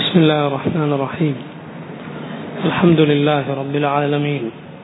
بسم الله الرحمن الرحيم الحمد لله رب العالمين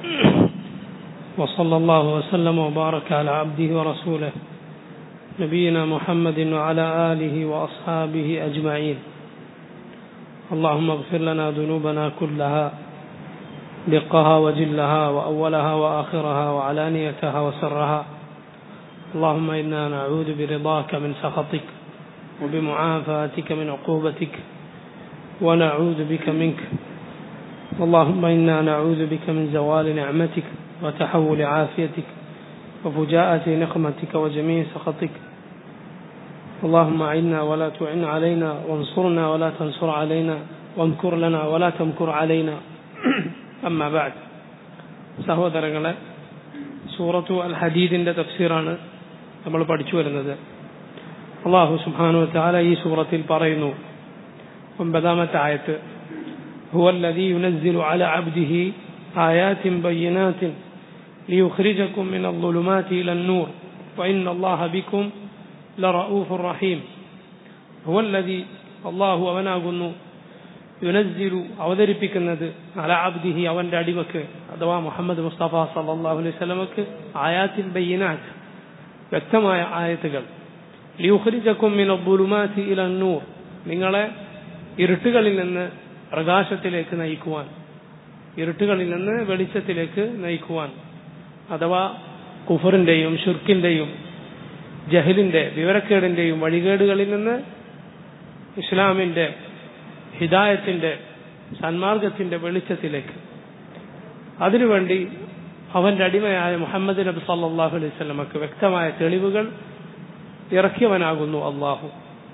وصلى الله وسلم وبارك على عبده ورسوله نبينا محمد وعلى آله وأصحابه أجمعين اللهم اغفر لنا ذنوبنا كلها دقها وجلها وأولها وآخرها وعلانيتها وسرها اللهم إنا نعوذ برضاك من سخطك وبمعافاتك من عقوبتك ونعوذ بك منك اللهم إنا نعوذ بك من زوال نعمتك وتحول عافيتك وفجاءة نقمتك وجميع سخطك اللهم أعنا ولا تعن علينا وانصرنا ولا تنصر علينا وامكر لنا ولا تمكر علينا أما بعد സഹോദരങ്ങളെ സൂറത്തു അൽ ഹദീദിന്റെ തഫ്സീറാണ് നമ്മൾ പഠിച്ചു വരുന്നത് അള്ളാഹു സുബ്ഹാനഹു വതആല ഈ സൂറത്തിൽ പറയുന്നു ഒമ്പതാമത്തെ ആയത്ത് هو الذي ينزل على عبده آيات بينات ليخرجكم من الظلمات إلى النور وإن الله بكم لرؤوف رحيم هو الذي الله അവനാകുന്നു യുനസ്സിലു അവതരിപ്പിക്കുന്നത് അല അബ്ദിഹി അവന്റെ അടിമക്ക് അഥവാ മുഹമ്മദ് മുസ്തഫ സല്ലാഹു അലൈഹി സ്വലമക്ക് ആയാത്തിൻ ബയ്യനാത്ത് വ്യക്തമായ ആയത്തുകൾ ലിയുഖരിജക്കും മിന ബുലുമാറ്റി ഇല നൂർ നിങ്ങളെ ഇരുട്ടുകളിൽ നിന്ന് പ്രകാശത്തിലേക്ക് നയിക്കുവാൻ ഇരുട്ടുകളിൽ നിന്ന് വെളിച്ചത്തിലേക്ക് നയിക്കുവാൻ അഥവാ കുഫറിന്റെയും ഷുർക്കിന്റെയും ജഹലിന്റെ വിവരക്കേടിന്റെയും വഴികേടുകളിൽ നിന്ന് ഇസ്ലാമിന്റെ ഹിദായത്തിന്റെ സന്മാർഗത്തിന്റെ വെളിച്ചത്തിലേക്ക് അതിനുവേണ്ടി അവന്റെ അടിമയായ മുഹമ്മദ് നബി സല്ലാഹു അലൈഹി സ്വലമക്ക് വ്യക്തമായ തെളിവുകൾ ഇറക്കിയവനാകുന്നു അള്ളാഹു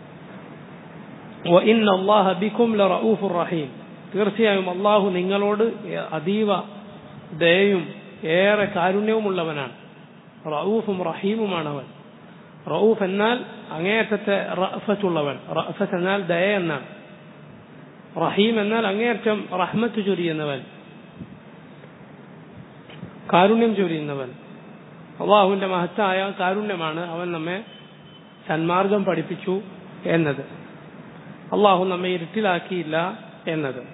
റഹീം തീർച്ചയായും അള്ളാഹു നിങ്ങളോട് അതീവ ദയയും ഏറെ കാരുണ്യവുമുള്ളവനാണ് റഊഫും റഹീമുമാണ് അവൻ റഊഫ് എന്നാൽ അങ്ങേയറ്റത്തെ റഫത്തുള്ളവൻ റഫത്ത് എന്നാൽ ദയ എന്നാണ് റഹീം എന്നാൽ അങ്ങേയറ്റം റഹ്മത്ത് ചൊരിയുന്നവൻ കാരുണ്യം ചൊരിയുന്നവൻ അള്ളാഹുവിന്റെ മഹത്തായ കാരുണ്യമാണ് അവൻ നമ്മെ സന്മാർഗം പഠിപ്പിച്ചു എന്നത് അള്ളാഹു നമ്മെ ഇരുട്ടിലാക്കിയില്ല എന്നത്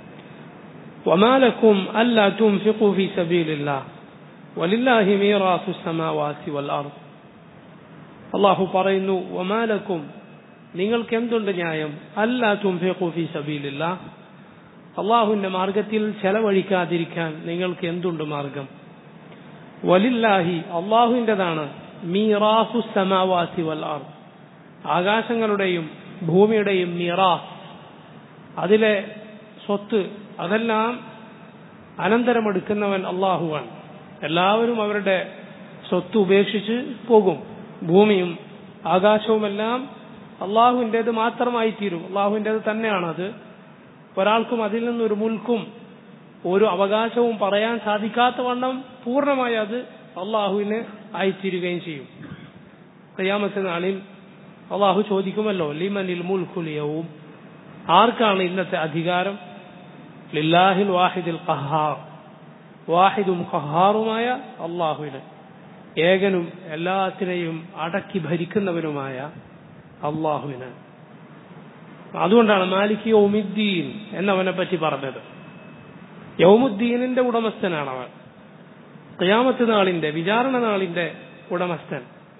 ومالكم ألا تنفقوا في سبيل الله ولله ميراث السماوات والأرض അള്ളാഹു പറയുന്നു വമാലക്കും നിങ്ങൾക്ക് എന്തുണ്ട് ന്യായം അല്ലാ തുംഫിഖു ഫി സബീലില്ല അള്ളാഹുവിന്റെ മാർഗത്തിൽ ചെലവഴിക്കാതിരിക്കാൻ നിങ്ങൾക്ക് എന്തുണ്ട് മാർഗം വലില്ലാഹി അള്ളാഹുവിൻ്റെതാണ് മീറാസു സമാവാസി വൽ ആർ ആകാശങ്ങളുടെയും ഭൂമിയുടെയും മീറാസ് അതിലെ സ്വത്ത് അതെല്ലാം അനന്തരമെടുക്കുന്നവൻ അള്ളാഹുവാണ് എല്ലാവരും അവരുടെ സ്വത്ത് ഉപേക്ഷിച്ച് പോകും ഭൂമിയും ആകാശവുമെല്ലാം അള്ളാഹുവിൻ്റെത് മാത്രമായി തീരും അള്ളാഹുവിൻ്റെത് തന്നെയാണ് അത് ഒരാൾക്കും അതിൽ നിന്നൊരു മുൽക്കും ഒരു അവകാശവും പറയാൻ സാധിക്കാത്ത വണ്ണം പൂർണ്ണമായി അത് അള്ളാഹുവിന് ആയിത്തീരുകയും ചെയ്യും കയ്യാമത്തെ നാളിൽ അള്ളാഹു ചോദിക്കുമല്ലോ ലിമനിൽ മുൽഖുലിയവും ആർക്കാണ് ഇന്നത്തെ അധികാരം ലില്ലാഹിൽ വാഹിദിൽ ഖഹാർ വാഹിദും ഖഹാറുമായ അള്ളാഹുവിന് ഏകനും എല്ലാത്തിനെയും അടക്കി ഭരിക്കുന്നവനുമായ അള്ളാഹുവിന് അതുകൊണ്ടാണ് മാലിക് യൗമുദ്ദീൻ എന്നവനെ പറ്റി പറഞ്ഞത് യൗമുദ്ദീനിന്റെ ഉടമസ്ഥനാണ് അവൻ ഖിയാമത്ത് നാളിന്റെ വിചാരണ നാളിന്റെ ഉടമസ്ഥൻ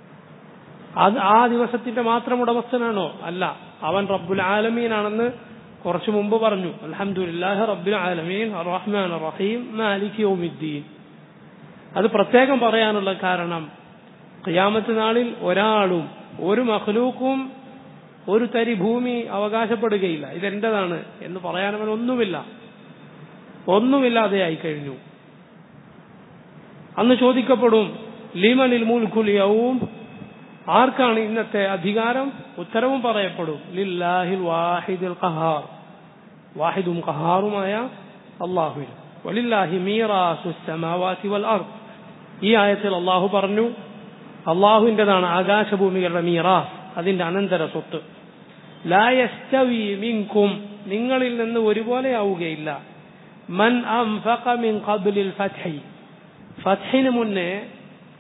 അത് ആ ദിവസത്തിന്റെ മാത്രം ഉടമസ്ഥനാണോ അല്ല അവൻ റബ്ബുൽ ആലമീനാണെന്ന് കുറച്ചു മുമ്പ് പറഞ്ഞു അലഹമുല്ലാഹ് റബ്ബുൽ ആലമീൻ റഹ്മാൻ റഹീം മാലിക് യൗമുദ്ദീൻ അത് പ്രത്യേകം പറയാനുള്ള കാരണം ഖിയാമത്ത് നാളിൽ ഒരാളും ഒരു മഹ്ലൂക്കും ഒരു തരി ഭൂമി അവകാശപ്പെടുകയില്ല ഇതെന്റേതാണ് എന്ന് പറയാൻ അവൻ ഒന്നുമില്ല ഒന്നുമില്ലാതെ ആയി കഴിഞ്ഞു അന്ന് ചോദിക്കപ്പെടും ലിമനിൽ മൂൽഖുലിയവും ആർക്കാണ് ഇന്നത്തെ അധികാരം ഉത്തരവും പറയപ്പെടും ലില്ലാഹിൽ വാഹിദുൽ ഖഹാർ വാഹിദും ഖഹാറുമായ അള്ളാഹുവിന് വലില്ലാഹി മീറാസു സമാവാസി വൽ അർദ് ഈ ആയത്തിൽ അള്ളാഹു പറഞ്ഞു അള്ളാഹുവിൻ്റെതാണ് ആകാശഭൂമികളുടെ മീറാസ് അതിന്റെ അനന്തര സ്വത്ത് ലായസ്തവി മിൻകും നിങ്ങളിൽ നിന്ന് ഒരുപോലെയാവുകയില്ല മൻ അംഫഖ മിൻ ഖബ്ലിൽ ഫത്ഹി ഫത്ഹിന് മുന്നേ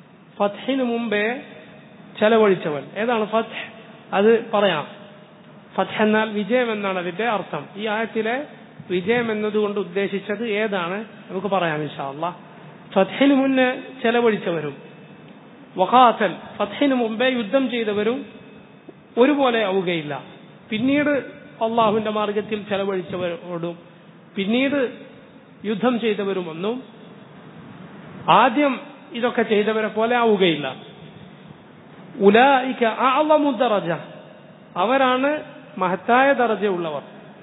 ഫത്ഹിന് മുമ്പേ ചെലവഴിച്ചവൻ ഏതാണ് ഫത്ത് അത് പറയാം ഫത്ഹ് എന്നാൽ വിജയം എന്നാണ് അതിന്റെ അർത്ഥം ഈ ആയത്തിലെ വിജയം എന്നതുകൊണ്ട് ഉദ്ദേശിച്ചത് ഏതാണ് നമുക്ക് പറയാം ഇൻഷാല്ല ഫത്ഹിന് മുന്നേ ചെലവഴിച്ചവരും വഖാത്തൽ ഫത്ഹിന് മുമ്പേ യുദ്ധം ചെയ്തവരും ഒരുപോലെ ആവുകയില്ല പിന്നീട് അള്ളാഹുവിന്റെ മാർഗത്തിൽ ചെലവഴിച്ചവരോടും പിന്നീട് യുദ്ധം ചെയ്തവരും ഒന്നും ആദ്യം ഇതൊക്കെ ചെയ്തവരെ പോലെ ആവുകയില്ല ഉലായിക്ക അഅളമു ദറജ അവരാണ് മഹത്തായ ദറജയുള്ളവർ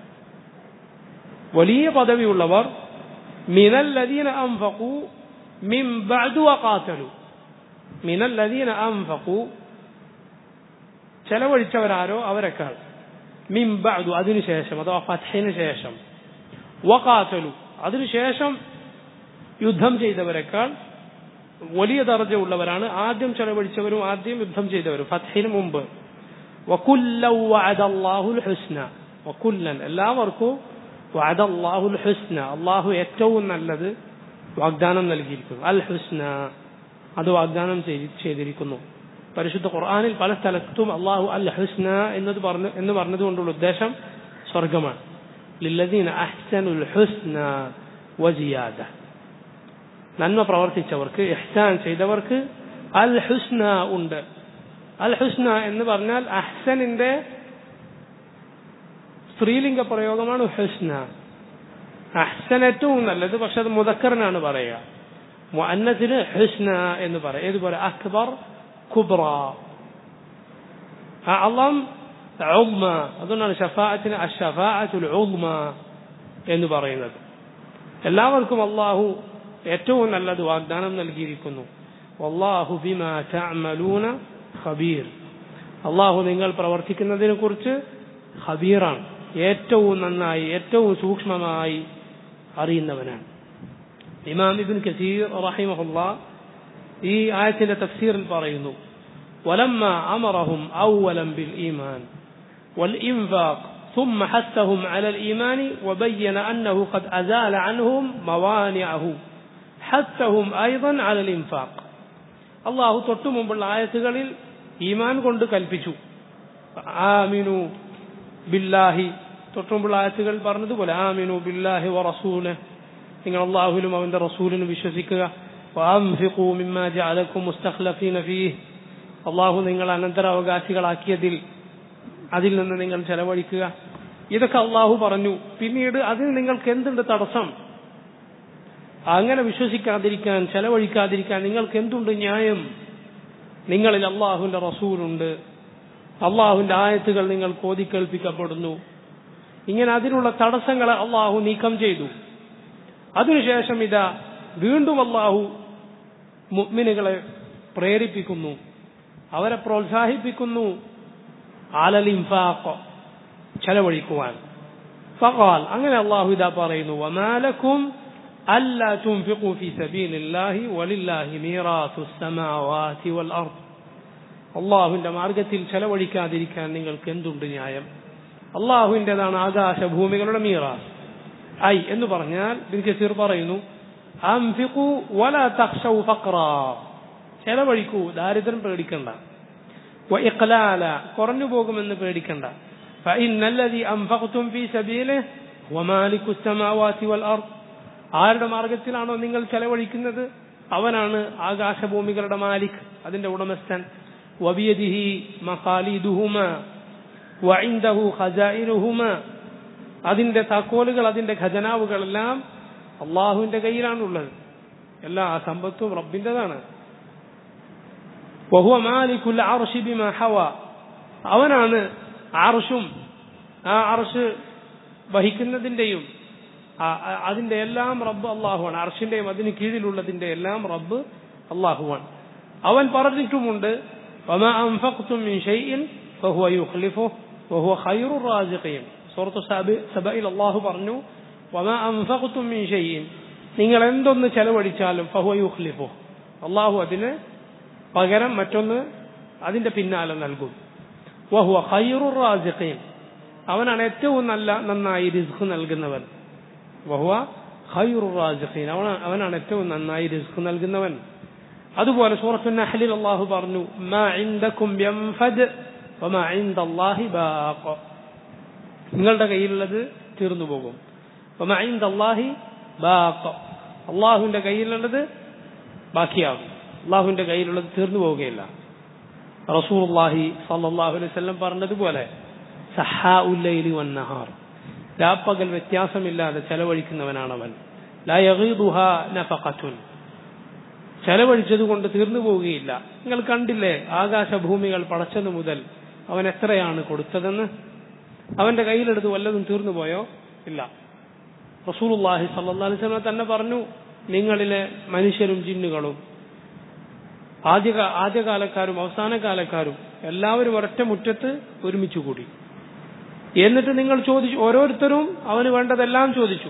വലിയ പദവിയുള്ളവർ മിനല്ലദീന അൻഫഖു മിൻ ബഅദു വഖാതലു മിനല്ലദീന അൻഫഖു ചെലവഴിച്ചവരാരോ അവരെക്കാൾ മിൻ ബഅദു അതിനുശേഷം അഥവാ ഫത്ഹിന് ശേഷം വഖാതലു അതിനുശേഷം യുദ്ധം ചെയ്തവരെക്കാൾ വലിയ ദർജ ഉള്ളവരാണ് ആദ്യം ചെലവഴിച്ചവരും ആദ്യം യുദ്ധം ചെയ്തവരും ഫത്ഹിന് മുമ്പ് വകുല്ലൗ വഅദല്ലാഹുൽ ഹുസ്ന വകുല്ലൻ എല്ലാവർക്കും വഅദല്ലാഹുൽ ഹുസ്ന അള്ളാഹു ഏറ്റവും നല്ലത് വാഗ്ദാനം നൽകിയിരിക്കുന്നു അൽ ഹുസ്ന അത് വാഗ്ദാനം ചെയ്തി- ചെയ്തിരിക്കുന്നു പരിശുദ്ധ ഖുർആനിൽ പല സ്ഥലത്തും അള്ളാഹു അൽ ഹുസ്ന എന്നത് പറഞ്ഞു എന്ന് പറഞ്ഞതുകൊണ്ടുള്ള ഉദ്ദേശം സ്വർഗമാണ് ലില്ലദീന അഹ്സനുൽ ഹുസ്ന വസിയാദ നന്മ പ്രവർത്തിച്ചവർക്ക് ഇഹ്സാൻ ചെയ്തവർക്ക് അൽ ഹുസ്ന ഉണ്ട് അൽ ഹുസ്ന എന്ന് പറഞ്ഞാൽ അഹ്സനിന്റെ സ്ത്രീലിംഗ പ്രയോഗമാണ് ഹുസ്ന അഹ്സൻ ഏറ്റവും നല്ലത് പക്ഷെ അത് മുതക്കറിനാണ് പറയുക മുഅന്നത്തിന് ഹുസ്ന എന്ന് പറയും ഏതുപോലെ അക്ബർ കുബ്ര അളം ഉമ്മ അതുകൊണ്ടാണ് ഷഫാഅത്തിന് അഷഫാഅത്തുൽ ഉമ്മ എന്ന് പറയുന്നത് എല്ലാവർക്കും അള്ളാഹു ഏറ്റവും നല്ലത് വാഗ്ദാനം നൽകിയിരിക്കുന്നു വല്ലാഹു ബിമാ തഅമലൂന ഖബീർ അള്ളാഹു നിങ്ങൾ പ്രവർത്തിക്കുന്നതിനെ കുറിച്ച് ഖബീറാണ് ഏറ്റവും നന്നായി ഏറ്റവും സൂക്ഷ്മമായി അറിയുന്നവനാണ് ഇമാം ഇബ്ൻ കസീർ റഹിമഹുല്ലാ ഈ ആയത്തിന്റെ തഫ്സീറിൽ പറയുന്നു ولما أمرهم أولا بالإيمان والإنفاق ثم حثهم على الإيمان وبين أنه قد أزال عنهم موانعه حثهم أيضا على الإنفاق الله തൊട്ടു മുമ്പുള്ള ആയത്തുകളിൽ ഈമാൻ കൊണ്ട് കൽപ്പിച്ചു ആമിനു ബില്ലാഹി തൊട്ടു മുമ്പുള്ള ആയത്തുകൾ പറഞ്ഞതുപോലെ ആമിനു ബില്ലാഹി വ റസൂല് നിങ്ങൾ അള്ളാഹുലും അവന്റെ റസൂലിനും വിശ്വസിക്കുക وأنفقوا مما جعلكم مستخلفين فيه അള്ളാഹു നിങ്ങൾ അനന്തരാവകാശികളാക്കിയതിൽ അതിൽ നിന്ന് നിങ്ങൾ ചെലവഴിക്കുക ഇതൊക്കെ അള്ളാഹു പറഞ്ഞു പിന്നീട് അതിൽ നിങ്ങൾക്ക് എന്തുണ്ട് തടസ്സം അങ്ങനെ വിശ്വസിക്കാതിരിക്കാൻ ചെലവഴിക്കാതിരിക്കാൻ നിങ്ങൾക്ക് എന്തുണ്ട് ന്യായം നിങ്ങളിൽ അള്ളാഹുവിന്റെ റസൂലുണ്ട് അള്ളാഹുവിന്റെ ആയത്തുകൾ നിങ്ങൾ കോതിക്കേൽപ്പിക്കപ്പെടുന്നു ഇങ്ങനെ അതിനുള്ള തടസ്സങ്ങളെ അള്ളാഹു നീക്കം ചെയ്തു അതിനുശേഷം ഇതാ വീണ്ടും അള്ളാഹു മുഅ്മിനുകളെ പ്രേരിപ്പിക്കുന്നു അവരെ പ്രോത്സാഹിപ്പിക്കുന്നു ആലൽ ഇൻഫാഖ് ചെലവഴിക്കുവാൻ ഫഖാൽ അങ്ങനെ അള്ളാഹു ഇതാ പറയുന്നു വമാലക്കും അല്ലാ തുൻഫിഖു ഫീ സബീലില്ലാഹി വലില്ലാഹി മീറാത്തു السماوات والأرض അള്ളാഹുവിന്റെ മാർഗത്തിൽ ചെലവഴിക്കാതിരിക്കാൻ നിങ്ങൾക്ക് എന്തുണ്ട് ന്യായം അള്ളാഹുവിൻ്റെതാണ് ആകാശഭൂമികളുടെ മീറാസ് ഐ എന്ന് പറഞ്ഞാൽ ബിൻ കസീർ പറയുന്നു അംഫിഖു വല തഖ്ശൗ ഫഖ്റാ ചെലവഴിക്കൂ ദാരിദ്ര്യം പേടിക്കണ്ട വ ഇഖ്ലാല കുറഞ്ഞു പോകുമെന്ന് പേടിക്കണ്ട فإن الذي أنفقتم في سبيله ومالك السماوات والأرض ആരുടെ മാർഗത്തിലാണോ നിങ്ങൾ ചെലവഴിക്കുന്നത് അവനാണ് ആകാശഭൂമികളുടെ മാലിക് അതിന്റെ ഉടമസ്ഥൻ വബിയദിഹി മഖാലിദുഹുമ വഇൻദഹു ഖജായിനുഹുമ അതിന്റെ താക്കോലുകൾ അതിന്റെ ഖജനാവുകളെല്ലാം അള്ളാഹുവിന്റെ കയ്യിലാണുള്ളത് എല്ലാ സമ്പത്തും റബ്ബിന്റേതാണ് വഹുവ മാലിക്കുൽ അർശി ബിമാ ഹവ അവനാണ് അർഷും ആ അർഷ് വഹിക്കുന്നതിന്റെയും ആ- ആ- അതിന്റെ എല്ലാം റബ്ബ് അള്ളാഹുവാണ് അർഷിന്റെയും അതിന് കീഴിലുള്ളതിന്റെ എല്ലാം റബ്ബ് അള്ളാഹുവാണ് അവൻ പറഞ്ഞിട്ടുമുണ്ട് وما أنفقتم من شيء فهو يخلفه وهو خير الرازقين സൂറത്ത് സബയിൽ അള്ളാഹു പറഞ്ഞു وما أنفقتم من شيء നിങ്ങൾ എന്തൊന്ന് ചെലവഴിച്ചാലും ഫഹുവ യുഖ്ലിഫു അള്ളാഹു അതിന് പകരം മറ്റൊന്ന് അതിന്റെ പിന്നാലെ നൽകും വഹുവ ഖൈറു റാസിഖീൻ അവനാണ് ഏറ്റവും നല്ല നന്നായി റിസ്ക് നൽകുന്നവൻ വഹുവ ഖൈറു റാസിഖീൻ അവന അവനാണ് ഏറ്റവും നന്നായി റിസ്ക് നൽകുന്നവൻ അതുപോലെ സൂറത്തു നഹ്ലിൽ അള്ളാഹു പറഞ്ഞു മാ ഇൻദക്കും യൻഫദ് വമാ ഇൻദല്ലാഹി ബാഖ നിങ്ങളുടെ കയ്യിലുള്ളത് തീർന്നു പോകും അള്ളാഹി അള്ളാഹുവിന്റെ കയ്യിലുള്ളത് ബാക്കിയാകും അള്ളാഹുവിന്റെ കയ്യിലുള്ളത് തീർന്നു പോവുകയില്ല റസൂർഹി സല്ലാഹു അലൈഹി സ്വല്ലം പറഞ്ഞതുപോലെ സഹാ ഉല്ലൈലി വന്നഹാർ രാപ്പകൽ വ്യത്യാസമില്ലാതെ ചെലവഴിക്കുന്നവനാണവൻ നഫഖത്തുൻ ചെലവഴിച്ചത് കൊണ്ട് തീർന്നു പോവുകയില്ല നിങ്ങൾ കണ്ടില്ലേ ആകാശഭൂമികൾ പടച്ചതു മുതൽ അവൻ എത്രയാണ് കൊടുത്തതെന്ന് അവന്റെ കയ്യിലെടുത്ത് വല്ലതും തീർന്നു പോയോ ഇല്ല റസൂലുള്ളാഹി സല്ലല്ലാഹു അലൈഹി വസല്ലം തന്നെ പറഞ്ഞു നിങ്ങളിലെ മനുഷ്യരും ജിന്നുകളും ആദ്യ ആദ്യകാലക്കാരും അവസാന കാലക്കാരും എല്ലാവരും ഒരൊറ്റ മുറ്റത്ത് ഒരുമിച്ച് കൂടി എന്നിട്ട് നിങ്ങൾ ചോദിച്ചു ഓരോരുത്തരും അവന് വേണ്ടതെല്ലാം ചോദിച്ചു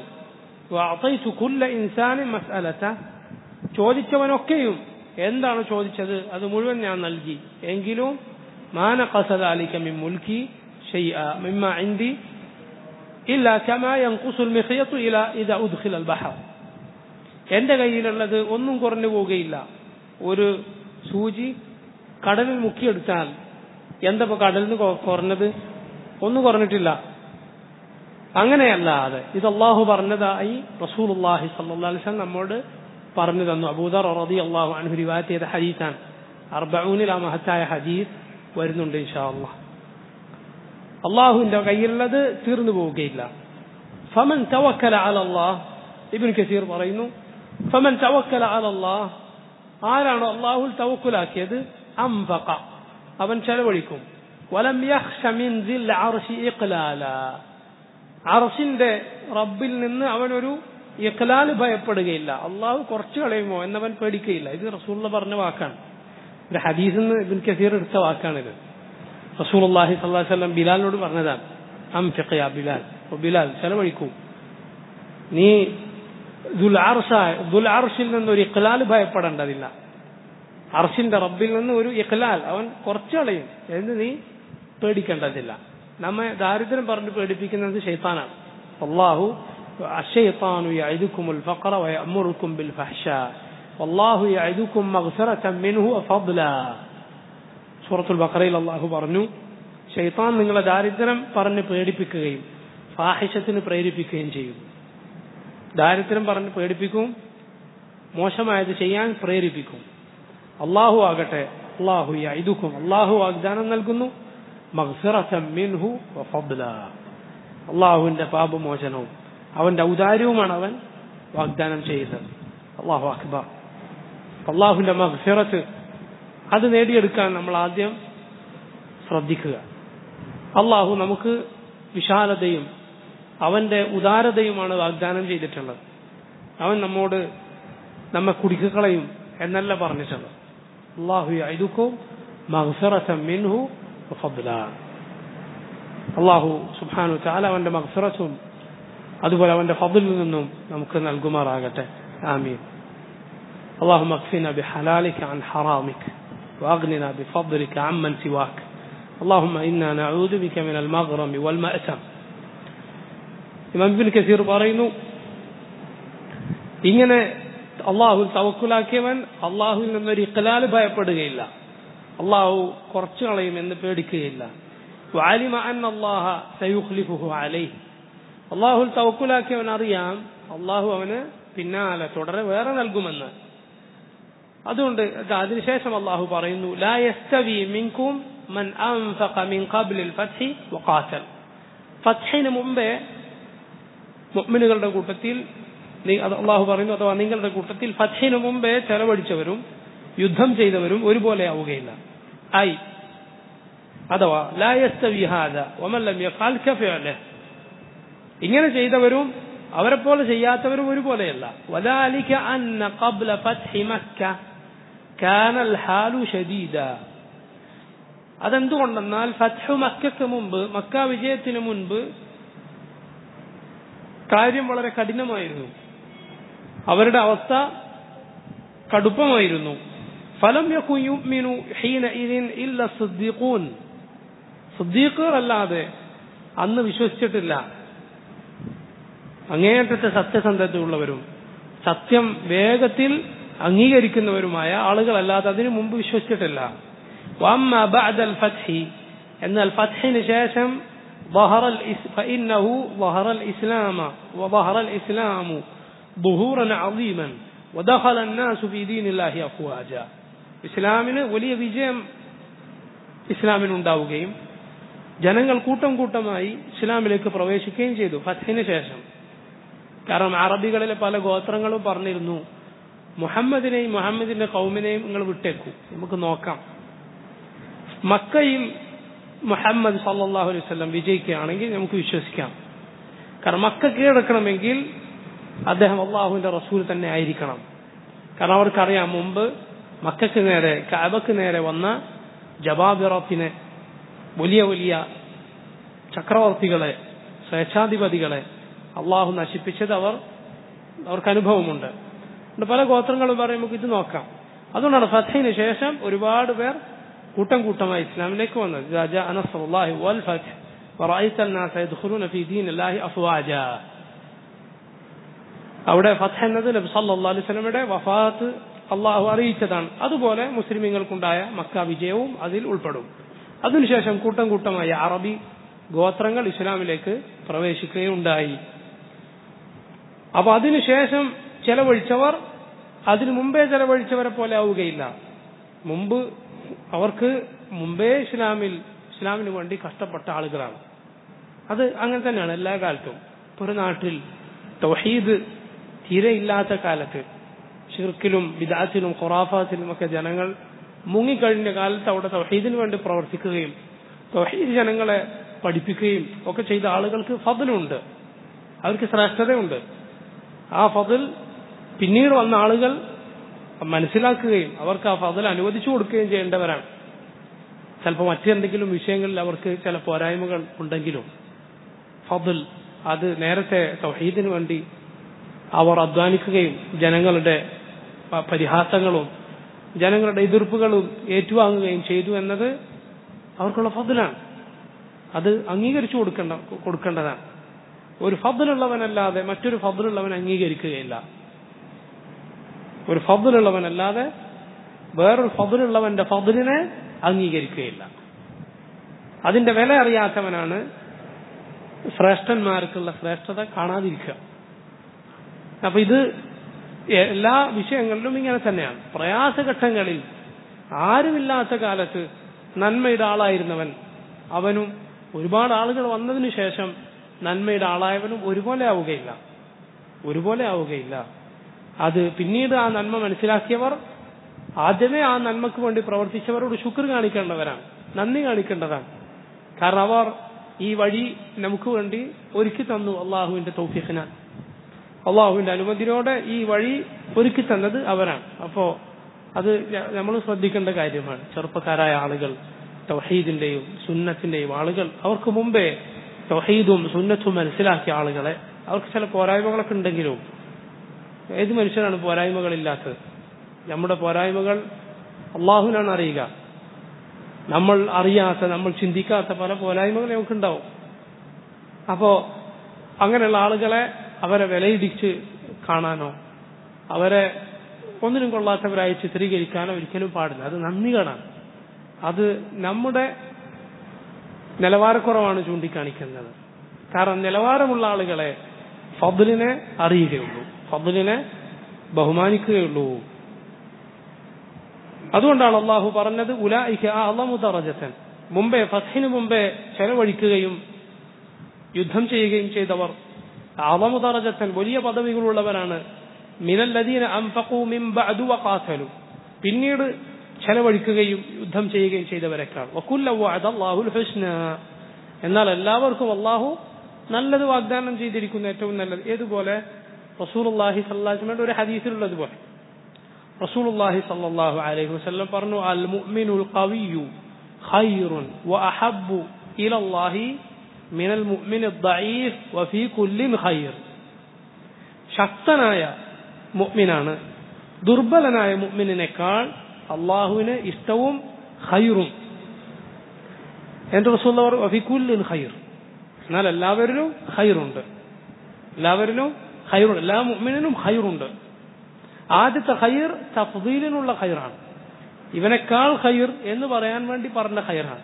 ഇൻസാനി മസ്അലത്ത ചോദിച്ചവനൊക്കെയും എന്താണ് ചോദിച്ചത് അത് മുഴുവൻ ഞാൻ നൽകി എങ്കിലും മാന കസദാലിക്ക മിൻ മുൽക്കി മിമ്മ ഇന്തി ഇല്ല കമാ യൻഖുസുൽ മിഖ്യത്തു ഇല ഇദാ ഉദ്ഖില അൽ ബഹർ എന്റെ കയ്യിലുള്ളത് ഒന്നും കുറഞ്ഞു പോവുകയില്ല ഒരു സൂചി കടലിൽ മുക്കിയെടുത്താൽ എന്താ കടലിൽ നിന്ന് കുറഞ്ഞത് ഒന്നും കുറഞ്ഞിട്ടില്ല അങ്ങനെയല്ലാതെ ഇത് അള്ളാഹു പറഞ്ഞതായി റസൂലുള്ളാഹി സല്ലല്ലാഹു അലൈഹി വസല്ലം നമ്മോട് പറഞ്ഞു തന്നു അബൂദർ റളി അള്ളാഹു അൻഹു റിവായത്ത് ചെയ്ത ഹദീസാണ് അർബഊനിൽ ആ മഹത്തായ ഹദീസ് വരുന്നുണ്ട് ഇൻഷാ അള്ളാഹ് അള്ളാഹുവിന്റെ കയ്യിലുള്ളത് തീർന്നു പോവുകയില്ല ഫമൻ തവക്കല അല അള്ളാഹ് ഇബിൻ കസീർ പറയുന്നു ഫമൻ തവക്കല അല അള്ളാഹ് ആരാണോ അള്ളാഹുൽ തവക്കുലാക്കിയത് അംഫക അവൻ ചെലവഴിക്കും വലം യഖ്ഷ മിൻ ദിൽ അർശി ഇഖ്ലാല അർശിന്റെ റബ്ബിൽ നിന്ന് അവനൊരു ഇഖ്ലാൽ ഭയപ്പെടുകയില്ല അള്ളാഹു കുറച്ച് കളയുമോ എന്നവൻ പേടിക്കുകയില്ല ഇത് റസൂള്ള പറഞ്ഞ വാക്കാണ് ഒരു ഹദീസിൽ നിന്ന് ഇബിൻ കസീർ എടുത്ത വാക്കാണിത് റസൂൽ അള്ളാഹി സ്വല്ലാ വല്ലം ബിലാലിനോട് പറഞ്ഞതാണ് അംഫിഖയ ബിലാൽ ഓ ബിലാൽ ചെലവഴിക്കൂ നീ ദുൽ ദുൽ അർഷിൽ നിന്ന് ഒരു ഇഖ്ലാൽ ഭയപ്പെടേണ്ടതില്ല അർഷിന്റെ റബ്ബിൽ നിന്ന് ഒരു ഇഖ്ലാൽ അവൻ കുറച്ച് കളയും എന്ന് നീ പേടിക്കേണ്ടതില്ല നമ്മെ ദാരിദ്ര്യം പറഞ്ഞ് പേടിപ്പിക്കുന്നത് ഷെയ്ത്താനാണ് അള്ളാഹു الشيطان يعدكم الفقر ويأمركم بالفحشاء والله يعدكم مغفرة منه وفضلا സൂറത്തുൽ ബഖറയിൽ അള്ളാഹു പറഞ്ഞു ഷെയ്ത്താൻ നിങ്ങളെ ദാരിദ്ര്യം പറഞ്ഞ് പേടിപ്പിക്കുകയും ഫാഹിഷത്തിന് പ്രേരിപ്പിക്കുകയും ചെയ്യും ദാരിദ്ര്യം പറഞ്ഞ് പേടിപ്പിക്കും മോശമായത് ചെയ്യാൻ പ്രേരിപ്പിക്കും അള്ളാഹു ആകട്ടെ അള്ളാഹു ഇതുക്കും അള്ളാഹു വാഗ്ദാനം നൽകുന്നു മിൻഹു അള്ളാഹുവിന്റെ പാപമോചനവും അവന്റെ ഔദാര്യവുമാണ് അവൻ വാഗ്ദാനം ചെയ്യുന്നത് അള്ളാഹു അക്ബർ അള്ളാഹുവിന്റെ മഹ്ഫിറത്ത് അത് നേടിയെടുക്കാൻ നമ്മൾ ആദ്യം ശ്രദ്ധിക്കുക അള്ളാഹു നമുക്ക് വിശാലതയും അവന്റെ ഉദാരതയുമാണ് വാഗ്ദാനം ചെയ്തിട്ടുള്ളത് അവൻ നമ്മോട് നമ്മെ കുടിക്കുകളയും എന്നല്ല പറഞ്ഞിട്ടുള്ളത് അള്ളാഹു ഐദുക്കും മിൻഹു അള്ളാഹു സുബാനു ചാല അവന്റെ മഗ്ഫിറത്തും അതുപോലെ അവന്റെ ഫضലിൽ നിന്നും നമുക്ക് നൽകുമാറാകട്ടെ ആമീൻ اللهم اكفنا بحلالك عن حرامك واغننا بفضلك عمن سواك اللهم انا نعوذ بك من المغرم والمأثم ഇമാം ഇബ്നു കസീർ പറയുന്നു ഇങ്ങനെ അള്ളാഹു തവക്കുലാക്കിയവൻ അള്ളാഹുവിൽ നിന്നൊരു ഇഖലാൽ ഭയപ്പെടുകയില്ല അള്ളാഹു കുറച്ചു കളയുമെന്ന് പേടിക്കുകയില്ല വാലിമ അൻ അള്ളാഹ സയുഖ്ലിഫുഹു അലൈ അള്ളാഹുൽ തവക്കുലാക്കിയവൻ അറിയാം അള്ളാഹു അവന് പിന്നാലെ തുടരെ വേറെ നൽകുമെന്ന് അതുകൊണ്ട് അതിനുശേഷം അള്ളാഹു പറയുന്നു ലാ യസ്തവി മിൻകും മൻ അൻഫഖ മിൻ ഖബ്ലിൽ ഫത്ഹി വഖാതൽ ഫത്ഹിന് മുമ്പേ മുഅ്മിനുകളുടെ കൂട്ടത്തിൽ അള്ളാഹു പറയുന്നു അഥവാ നിങ്ങളുടെ കൂട്ടത്തിൽ ഫത്ഹിന് മുമ്പേ ചെലവഴിച്ചവരും യുദ്ധം ചെയ്തവരും ഒരുപോലെ ആവുകയില്ല ആയി അഥവാ ലാ യസ്തവി ഹാദ വമല്ലം യഫാൽ കഫഅല ഇങ്ങനെ ചെയ്തവരും അവരെ പോലെ ചെയ്യാത്തവരും ഒരുപോലെയല്ല വദാലിക അന്ന ഖബ്ല ഫത്ഹി മക്ക കാന الحال شديدا അതെന്തുകൊണ്ടെന്നാൽ ഫത്ഹു മക്കയ്ക്ക് മുമ്പ് മക്ക വിജയത്തിന് മുൻപ് കാര്യം വളരെ കഠിനമായിരുന്നു അവരുടെ അവസ്ഥ കടുപ്പമായിരുന്നു ഫലം യുമിനു ഹീന ഇദിൻ ഇല്ല സിദ്ദീഖൂൻ സിദ്ദീഖുകളല്ലാതെ അന്ന് വിശ്വസിച്ചിട്ടില്ല അങ്ങേയറ്റത്തെ സത്യസന്ധതയുള്ളവരും സത്യം വേഗത്തിൽ അംഗീകരിക്കുന്നവരുമായ ആളുകളല്ലാതെ അതിനു മുമ്പ് വിശ്വസിച്ചിട്ടില്ല വമ്മ ബഅദൽ ഫത്ഹി എന്നാൽ ഫത്ഹിന് ശേഷം ظهر الإس... فإنه ظهر الإسلام وظهر الإسلام ظهورا عظيما ودخل الناس في دين الله أفواجا ഇസ്ലാമിന് വലിയ വിജയം ഇസ്ലാമിനുണ്ടാവുകയും ജനങ്ങൾ കൂട്ടം കൂട്ടമായി ഇസ്ലാമിലേക്ക് പ്രവേശിക്കുകയും ചെയ്തു ഫത്തിന് ശേഷം കാരണം അറബികളിലെ പല ഗോത്രങ്ങളും പറഞ്ഞിരുന്നു മുഹമ്മദിനെയും മുഹമ്മദിന്റെ കൗമിനെയും നിങ്ങൾ വിട്ടേക്കൂ നമുക്ക് നോക്കാം മക്കയിൽ മുഹമ്മദ് സല്ലാഹു അലൈഹി വല്ലം വിജയിക്കുകയാണെങ്കിൽ നമുക്ക് വിശ്വസിക്കാം കാരണം മക്ക കീഴടക്കണമെങ്കിൽ അദ്ദേഹം അള്ളാഹുവിന്റെ റസൂൽ തന്നെ ആയിരിക്കണം കാരണം അവർക്കറിയാം മുമ്പ് മക്കൾക്ക് നേരെ കാബക്ക് നേരെ വന്ന ജവാബിറത്തിനെ വലിയ വലിയ ചക്രവർത്തികളെ സ്വേച്ഛാധിപതികളെ അള്ളാഹു നശിപ്പിച്ചത് അവർ അവർക്ക് അനുഭവമുണ്ട് പല ഗോത്രങ്ങളും പറയും നമുക്ക് ഇത് നോക്കാം അതുകൊണ്ടാണ് ഫത്തിന് ശേഷം ഒരുപാട് പേർ കൂട്ടം കൂട്ടമായി ഇസ്ലാമിലേക്ക് വന്നത് അവിടെ ഫത്ത് എന്നത് നബി സല്ലാ അലൈഹി സ്വലമയുടെ വഫാത്ത് അള്ളാഹു അറിയിച്ചതാണ് അതുപോലെ മുസ്ലിമീങ്ങൾക്കുണ്ടായ മക്ക വിജയവും അതിൽ ഉൾപ്പെടും അതിനുശേഷം കൂട്ടം കൂട്ടമായ അറബി ഗോത്രങ്ങൾ ഇസ്ലാമിലേക്ക് പ്രവേശിക്കുകയുണ്ടായി അപ്പൊ അതിനുശേഷം ചെലവഴിച്ചവർ അതിനു മുമ്പേ ചെലവഴിച്ചവരെ പോലെ ആവുകയില്ല മുമ്പ് അവർക്ക് മുമ്പേ ഇസ്ലാമിൽ ഇസ്ലാമിന് വേണ്ടി കഷ്ടപ്പെട്ട ആളുകളാണ് അത് അങ്ങനെ തന്നെയാണ് എല്ലാ കാലത്തും ഒരു നാട്ടിൽ തൗഹീദ് തീരെ ഇല്ലാത്ത കാലത്ത് ഷിർക്കിലും ബിദാത്തിലും ഖുറാഫാത്തിലും ഒക്കെ ജനങ്ങൾ മുങ്ങിക്കഴിഞ്ഞ കാലത്ത് അവിടെ തൗഹീദിന് വേണ്ടി പ്രവർത്തിക്കുകയും തൗഹീദ് ജനങ്ങളെ പഠിപ്പിക്കുകയും ഒക്കെ ചെയ്ത ആളുകൾക്ക് ഫതിലുണ്ട് അവർക്ക് ശ്രേഷ്ഠതയുണ്ട് ആ ഫതിൽ പിന്നീട് വന്ന ആളുകൾ മനസ്സിലാക്കുകയും അവർക്ക് ആ ഫതിൽ അനുവദിച്ചു കൊടുക്കുകയും ചെയ്യേണ്ടവരാണ് ചിലപ്പോൾ മറ്റെന്തെങ്കിലും വിഷയങ്ങളിൽ അവർക്ക് ചില പോരായ്മകൾ ഉണ്ടെങ്കിലും ഫതിൽ അത് നേരത്തെ തൗഹീദിന് വേണ്ടി അവർ അധ്വാനിക്കുകയും ജനങ്ങളുടെ പരിഹാസങ്ങളും ജനങ്ങളുടെ എതിർപ്പുകളും ഏറ്റുവാങ്ങുകയും ചെയ്തു എന്നത് അവർക്കുള്ള ഫതിലാണ് അത് അംഗീകരിച്ചു കൊടുക്കേണ്ട കൊടുക്കേണ്ടതാണ് ഒരു ഫതിലുള്ളവനല്ലാതെ മറ്റൊരു ഫതിലുള്ളവൻ അംഗീകരിക്കുകയില്ല ഒരു ഫതിലുള്ളവനല്ലാതെ വേറൊരു ഫതിലുള്ളവന്റെ ഫതിലിനെ അംഗീകരിക്കുകയില്ല അതിന്റെ വില അറിയാത്തവനാണ് ശ്രേഷ്ഠന്മാർക്കുള്ള ശ്രേഷ്ഠത കാണാതിരിക്കുക അപ്പൊ ഇത് എല്ലാ വിഷയങ്ങളിലും ഇങ്ങനെ തന്നെയാണ് പ്രയാസഘട്ടങ്ങളിൽ ആരുമില്ലാത്ത കാലത്ത് നന്മയുടെ ആളായിരുന്നവൻ അവനും ഒരുപാട് ആളുകൾ വന്നതിന് ശേഷം നന്മയുടെ ആളായവനും ഒരുപോലെ ആവുകയില്ല ഒരുപോലെ ആവുകയില്ല അത് പിന്നീട് ആ നന്മ മനസ്സിലാക്കിയവർ ആദ്യമേ ആ നന്മക്ക് വേണ്ടി പ്രവർത്തിച്ചവരോട് ശുക്ർ കാണിക്കേണ്ടവരാണ് നന്ദി കാണിക്കേണ്ടതാണ് കാരണം അവർ ഈ വഴി നമുക്ക് വേണ്ടി ഒരുക്കി തന്നു അള്ളാഹുവിന്റെ തൗഫീഖിനാൽ അള്ളാഹുവിന്റെ അനുമതിയോടെ ഈ വഴി ഒരുക്കി തന്നത് അവരാണ് അപ്പോ അത് നമ്മൾ ശ്രദ്ധിക്കേണ്ട കാര്യമാണ് ചെറുപ്പക്കാരായ ആളുകൾ തൗഹീദിന്റെയും സുന്നത്തിന്റെയും ആളുകൾ അവർക്ക് മുമ്പേ തൗഹീദും സുന്നത്തും മനസ്സിലാക്കിയ ആളുകളെ അവർക്ക് ചില പോരായ്മകളൊക്കെ ഉണ്ടെങ്കിലും ഏത് മനുഷ്യനാണ് പോരായ്മകളില്ലാത്തത് നമ്മുടെ പോരായ്മകൾ അള്ളാഹുവിനാണ് അറിയുക നമ്മൾ അറിയാത്ത നമ്മൾ ചിന്തിക്കാത്ത പല പോരായ്മകൾ നമുക്കുണ്ടാവും അപ്പോ അങ്ങനെയുള്ള ആളുകളെ അവരെ വിലയിടിച്ച് കാണാനോ അവരെ ഒന്നിനും കൊള്ളാത്തവരായി ചിത്രീകരിക്കാനോ ഒരിക്കലും പാടില്ല അത് നന്ദികളാണ് അത് നമ്മുടെ നിലവാരക്കുറവാണ് ചൂണ്ടിക്കാണിക്കുന്നത് കാരണം നിലവാരമുള്ള ആളുകളെ ഫضലിനെ അറിയുകയുള്ളൂ ഫضലിനെ ബഹുമാനിക്കുകയുള്ളൂ അതുകൊണ്ടാണ് അള്ളാഹു പറഞ്ഞത് ഉലായിക്ക് അളമു തറജത്തൻ മുമ്പേ ഫസ്ഹിന് മുമ്പേ ചെലവഴിക്കുകയും യുദ്ധം ചെയ്യുകയും ചെയ്തവർ അളമു തറജത്തൻ വലിയ പദവികളുള്ളവരാണ് മിനല്ലദീന അംഫഖു മിൻ ബഅദു വഖാതലു പിന്നീട് ചെലവഴിക്കുകയും യുദ്ധം ചെയ്യുകയും ചെയ്തവരെക്കാൾ വകുല്ല വഅദല്ലാഹുൽ ഹുസ്ന എന്നാൽ എല്ലാവർക്കും അള്ളാഹു നല്ലത് വാഗ്ദാനം ചെയ്തിരിക്കുന്നു ഏറ്റവും നല്ലത് ഏതുപോലെ റസൂലുള്ളാഹി സ്വല്ലല്ലാഹു അലൈഹി വസല്ലം ഒരു ഹദീസിലുള്ളതുപോലെ റസൂലുള്ളാഹി സ്വല്ലല്ലാഹു അലൈഹി വസല്ലം പറഞ്ഞു അൽ മുഅ്മിനുൽ ഖവിയ്യു ഖൈറുൻ വഅഹബ്ബു ഇലല്ലാഹി മിനൽ മുഅ്മിനി ദഈഫ് വഫീ കുല്ലിൻ ഖൈർ ശക്തനായ മുഅ്മിനാണ് ദുർബലനായ മുഅ്മിനിനേക്കാൾ അള്ളാഹുവിന് ഇഷ്ടവും ഖൈറും എന്റെ റസൂൽ വഫിക്കുല്ലിൻ ഖൈർ എന്നാൽ എല്ലാവരിലും ഖൈറുണ്ട് എല്ലാവരിലും ഖൈറുണ്ട് എല്ലാ മുഅ്മിനും ഖൈറുണ്ട് ആദ്യത്തെ ഖൈർ തഫ്ദീലിനുള്ള ഖൈറാണ് ഇവനേക്കാൾ ഖൈർ എന്ന് പറയാൻ വേണ്ടി പറഞ്ഞ ഖൈറാണ്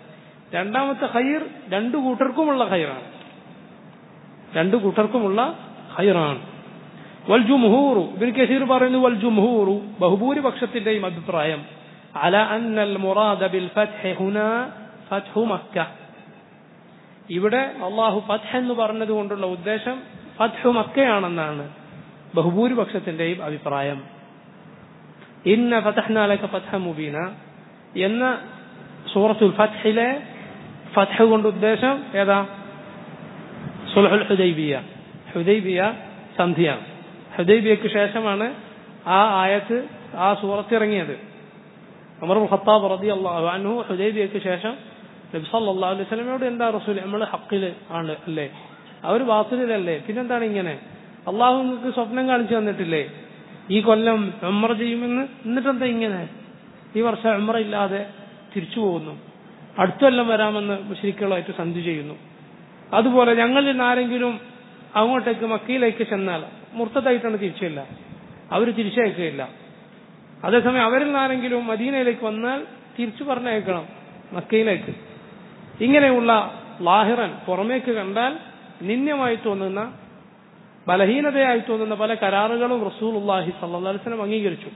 രണ്ടാമത്തെ ഖൈർ രണ്ടു കൂട്ടർക്കുമുള്ള ഖൈറാണ് രണ്ടു കൂട്ടർക്കുമുള്ള ഖൈറാണ് വൽ ജുംഹൂറു ഇബ്നു കസീർ പറയുന്നു വൽ ജുംഹൂറു ബഹുഭൂരിപക്ഷത്തിന്റെയും അഭിപ്രായം അല അന്നൽ മുറാദ ബിൽ ഫത്ഹി ഹുന ഫത്ഹു മക്ക ഇവിടെ അള്ളാഹു ഫത്ഹ് എന്ന് പറഞ്ഞത് കൊണ്ടുള്ള ഉദ്ദേശം ഫത്ഹു മക്കയാണെന്നാണ് ബഹുഭൂരിപക്ഷത്തിന്റെയും അഭിപ്രായം ഇന്ന ഫതഹ്നാലക ഫത്ഹ മുബീന എന്ന സൂറത്തുൽ ഫത്ഹിലെ ഫത്ഹ് കൊണ്ട് ഉദ്ദേശം ഏതാ സുൽഹുൽ ഹുദൈബിയ ഹുദൈബിയ സന്ധിയാണ് ഹുദൈബിയക്ക് ശേഷമാണ് ആ ആയത്ത് ആ സൂറത്ത് ഇറങ്ങിയത് അമർ ഖത്താബ് റതി അള്ളാഹു അൻഹു ഹുദൈബിയക്ക് ശേഷം നബി സല്ലല്ലാഹു അലൈഹി വസല്ലമയോട് എന്താ റസൂൽ നമ്മൾ ഹക്കില് ആണ് അല്ലേ അവർ ബാത്തിലല്ലേ പിന്നെന്താണ് ഇങ്ങനെ അള്ളാഹു നിങ്ങൾക്ക് സ്വപ്നം കാണിച്ചു തന്നിട്ടില്ലേ ഈ കൊല്ലം ഉമ്ര ചെയ്യുമെന്ന് എന്നിട്ടെന്താ ഇങ്ങനെ ഈ വർഷം ഉമ്ര ഇല്ലാതെ തിരിച്ചു പോകുന്നു അടുത്ത കൊല്ലം വരാമെന്ന് മുശ്രിക്കുകളായിട്ട് സന്ധി ചെയ്യുന്നു അതുപോലെ ഞങ്ങളിൽ നിന്ന് ആരെങ്കിലും അങ്ങോട്ടേക്ക് മക്കയിലേക്ക് ചെന്നാൽ മുർത്തതായിട്ടാണ് തിരിച്ചില്ല അവർ തിരിച്ചയക്കുകയില്ല അതേസമയം അവരിൽ നിന്ന് ആരെങ്കിലും മദീനയിലേക്ക് വന്നാൽ തിരിച്ചു പറഞ്ഞയക്കണം മക്കയിലേക്ക് ഇങ്ങനെയുള്ള ലാഹിറൻ പുറമേക്ക് കണ്ടാൽ നിന്ദ്യമായി തോന്നുന്ന ബലഹീനതയായി തോന്നുന്ന പല കരാറുകളും റസൂൽ അള്ളാഹി സല്ലാ വസ്ലം അംഗീകരിച്ചു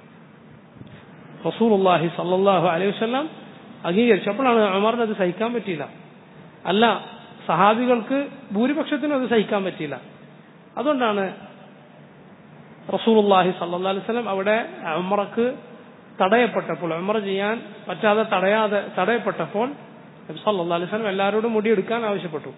റസൂൽ അള്ളാഹി സല്ലാഹു അലൈഹി വസ്ലം അംഗീകരിച്ചു അപ്പോഴാണ് അമറിന് അത് സഹിക്കാൻ പറ്റിയില്ല അല്ല സഹാബികൾക്ക് ഭൂരിപക്ഷത്തിനും അത് സഹിക്കാൻ പറ്റിയില്ല അതുകൊണ്ടാണ് റസൂലുള്ളാഹി സല്ലല്ലാഹു അലൈഹി വസല്ലം അവിടെ ഉംറക്ക് തടയപ്പെട്ടപ്പോൾ ഉംറ ചെയ്യാൻ പറ്റാതെ തടയാതെ തടയപ്പെട്ടപ്പോൾ നബി സല്ലല്ലാഹു അലൈഹി വസല്ലം എല്ലാവരോടും മുടിയെടുക്കാൻ ആവശ്യപ്പെട്ടു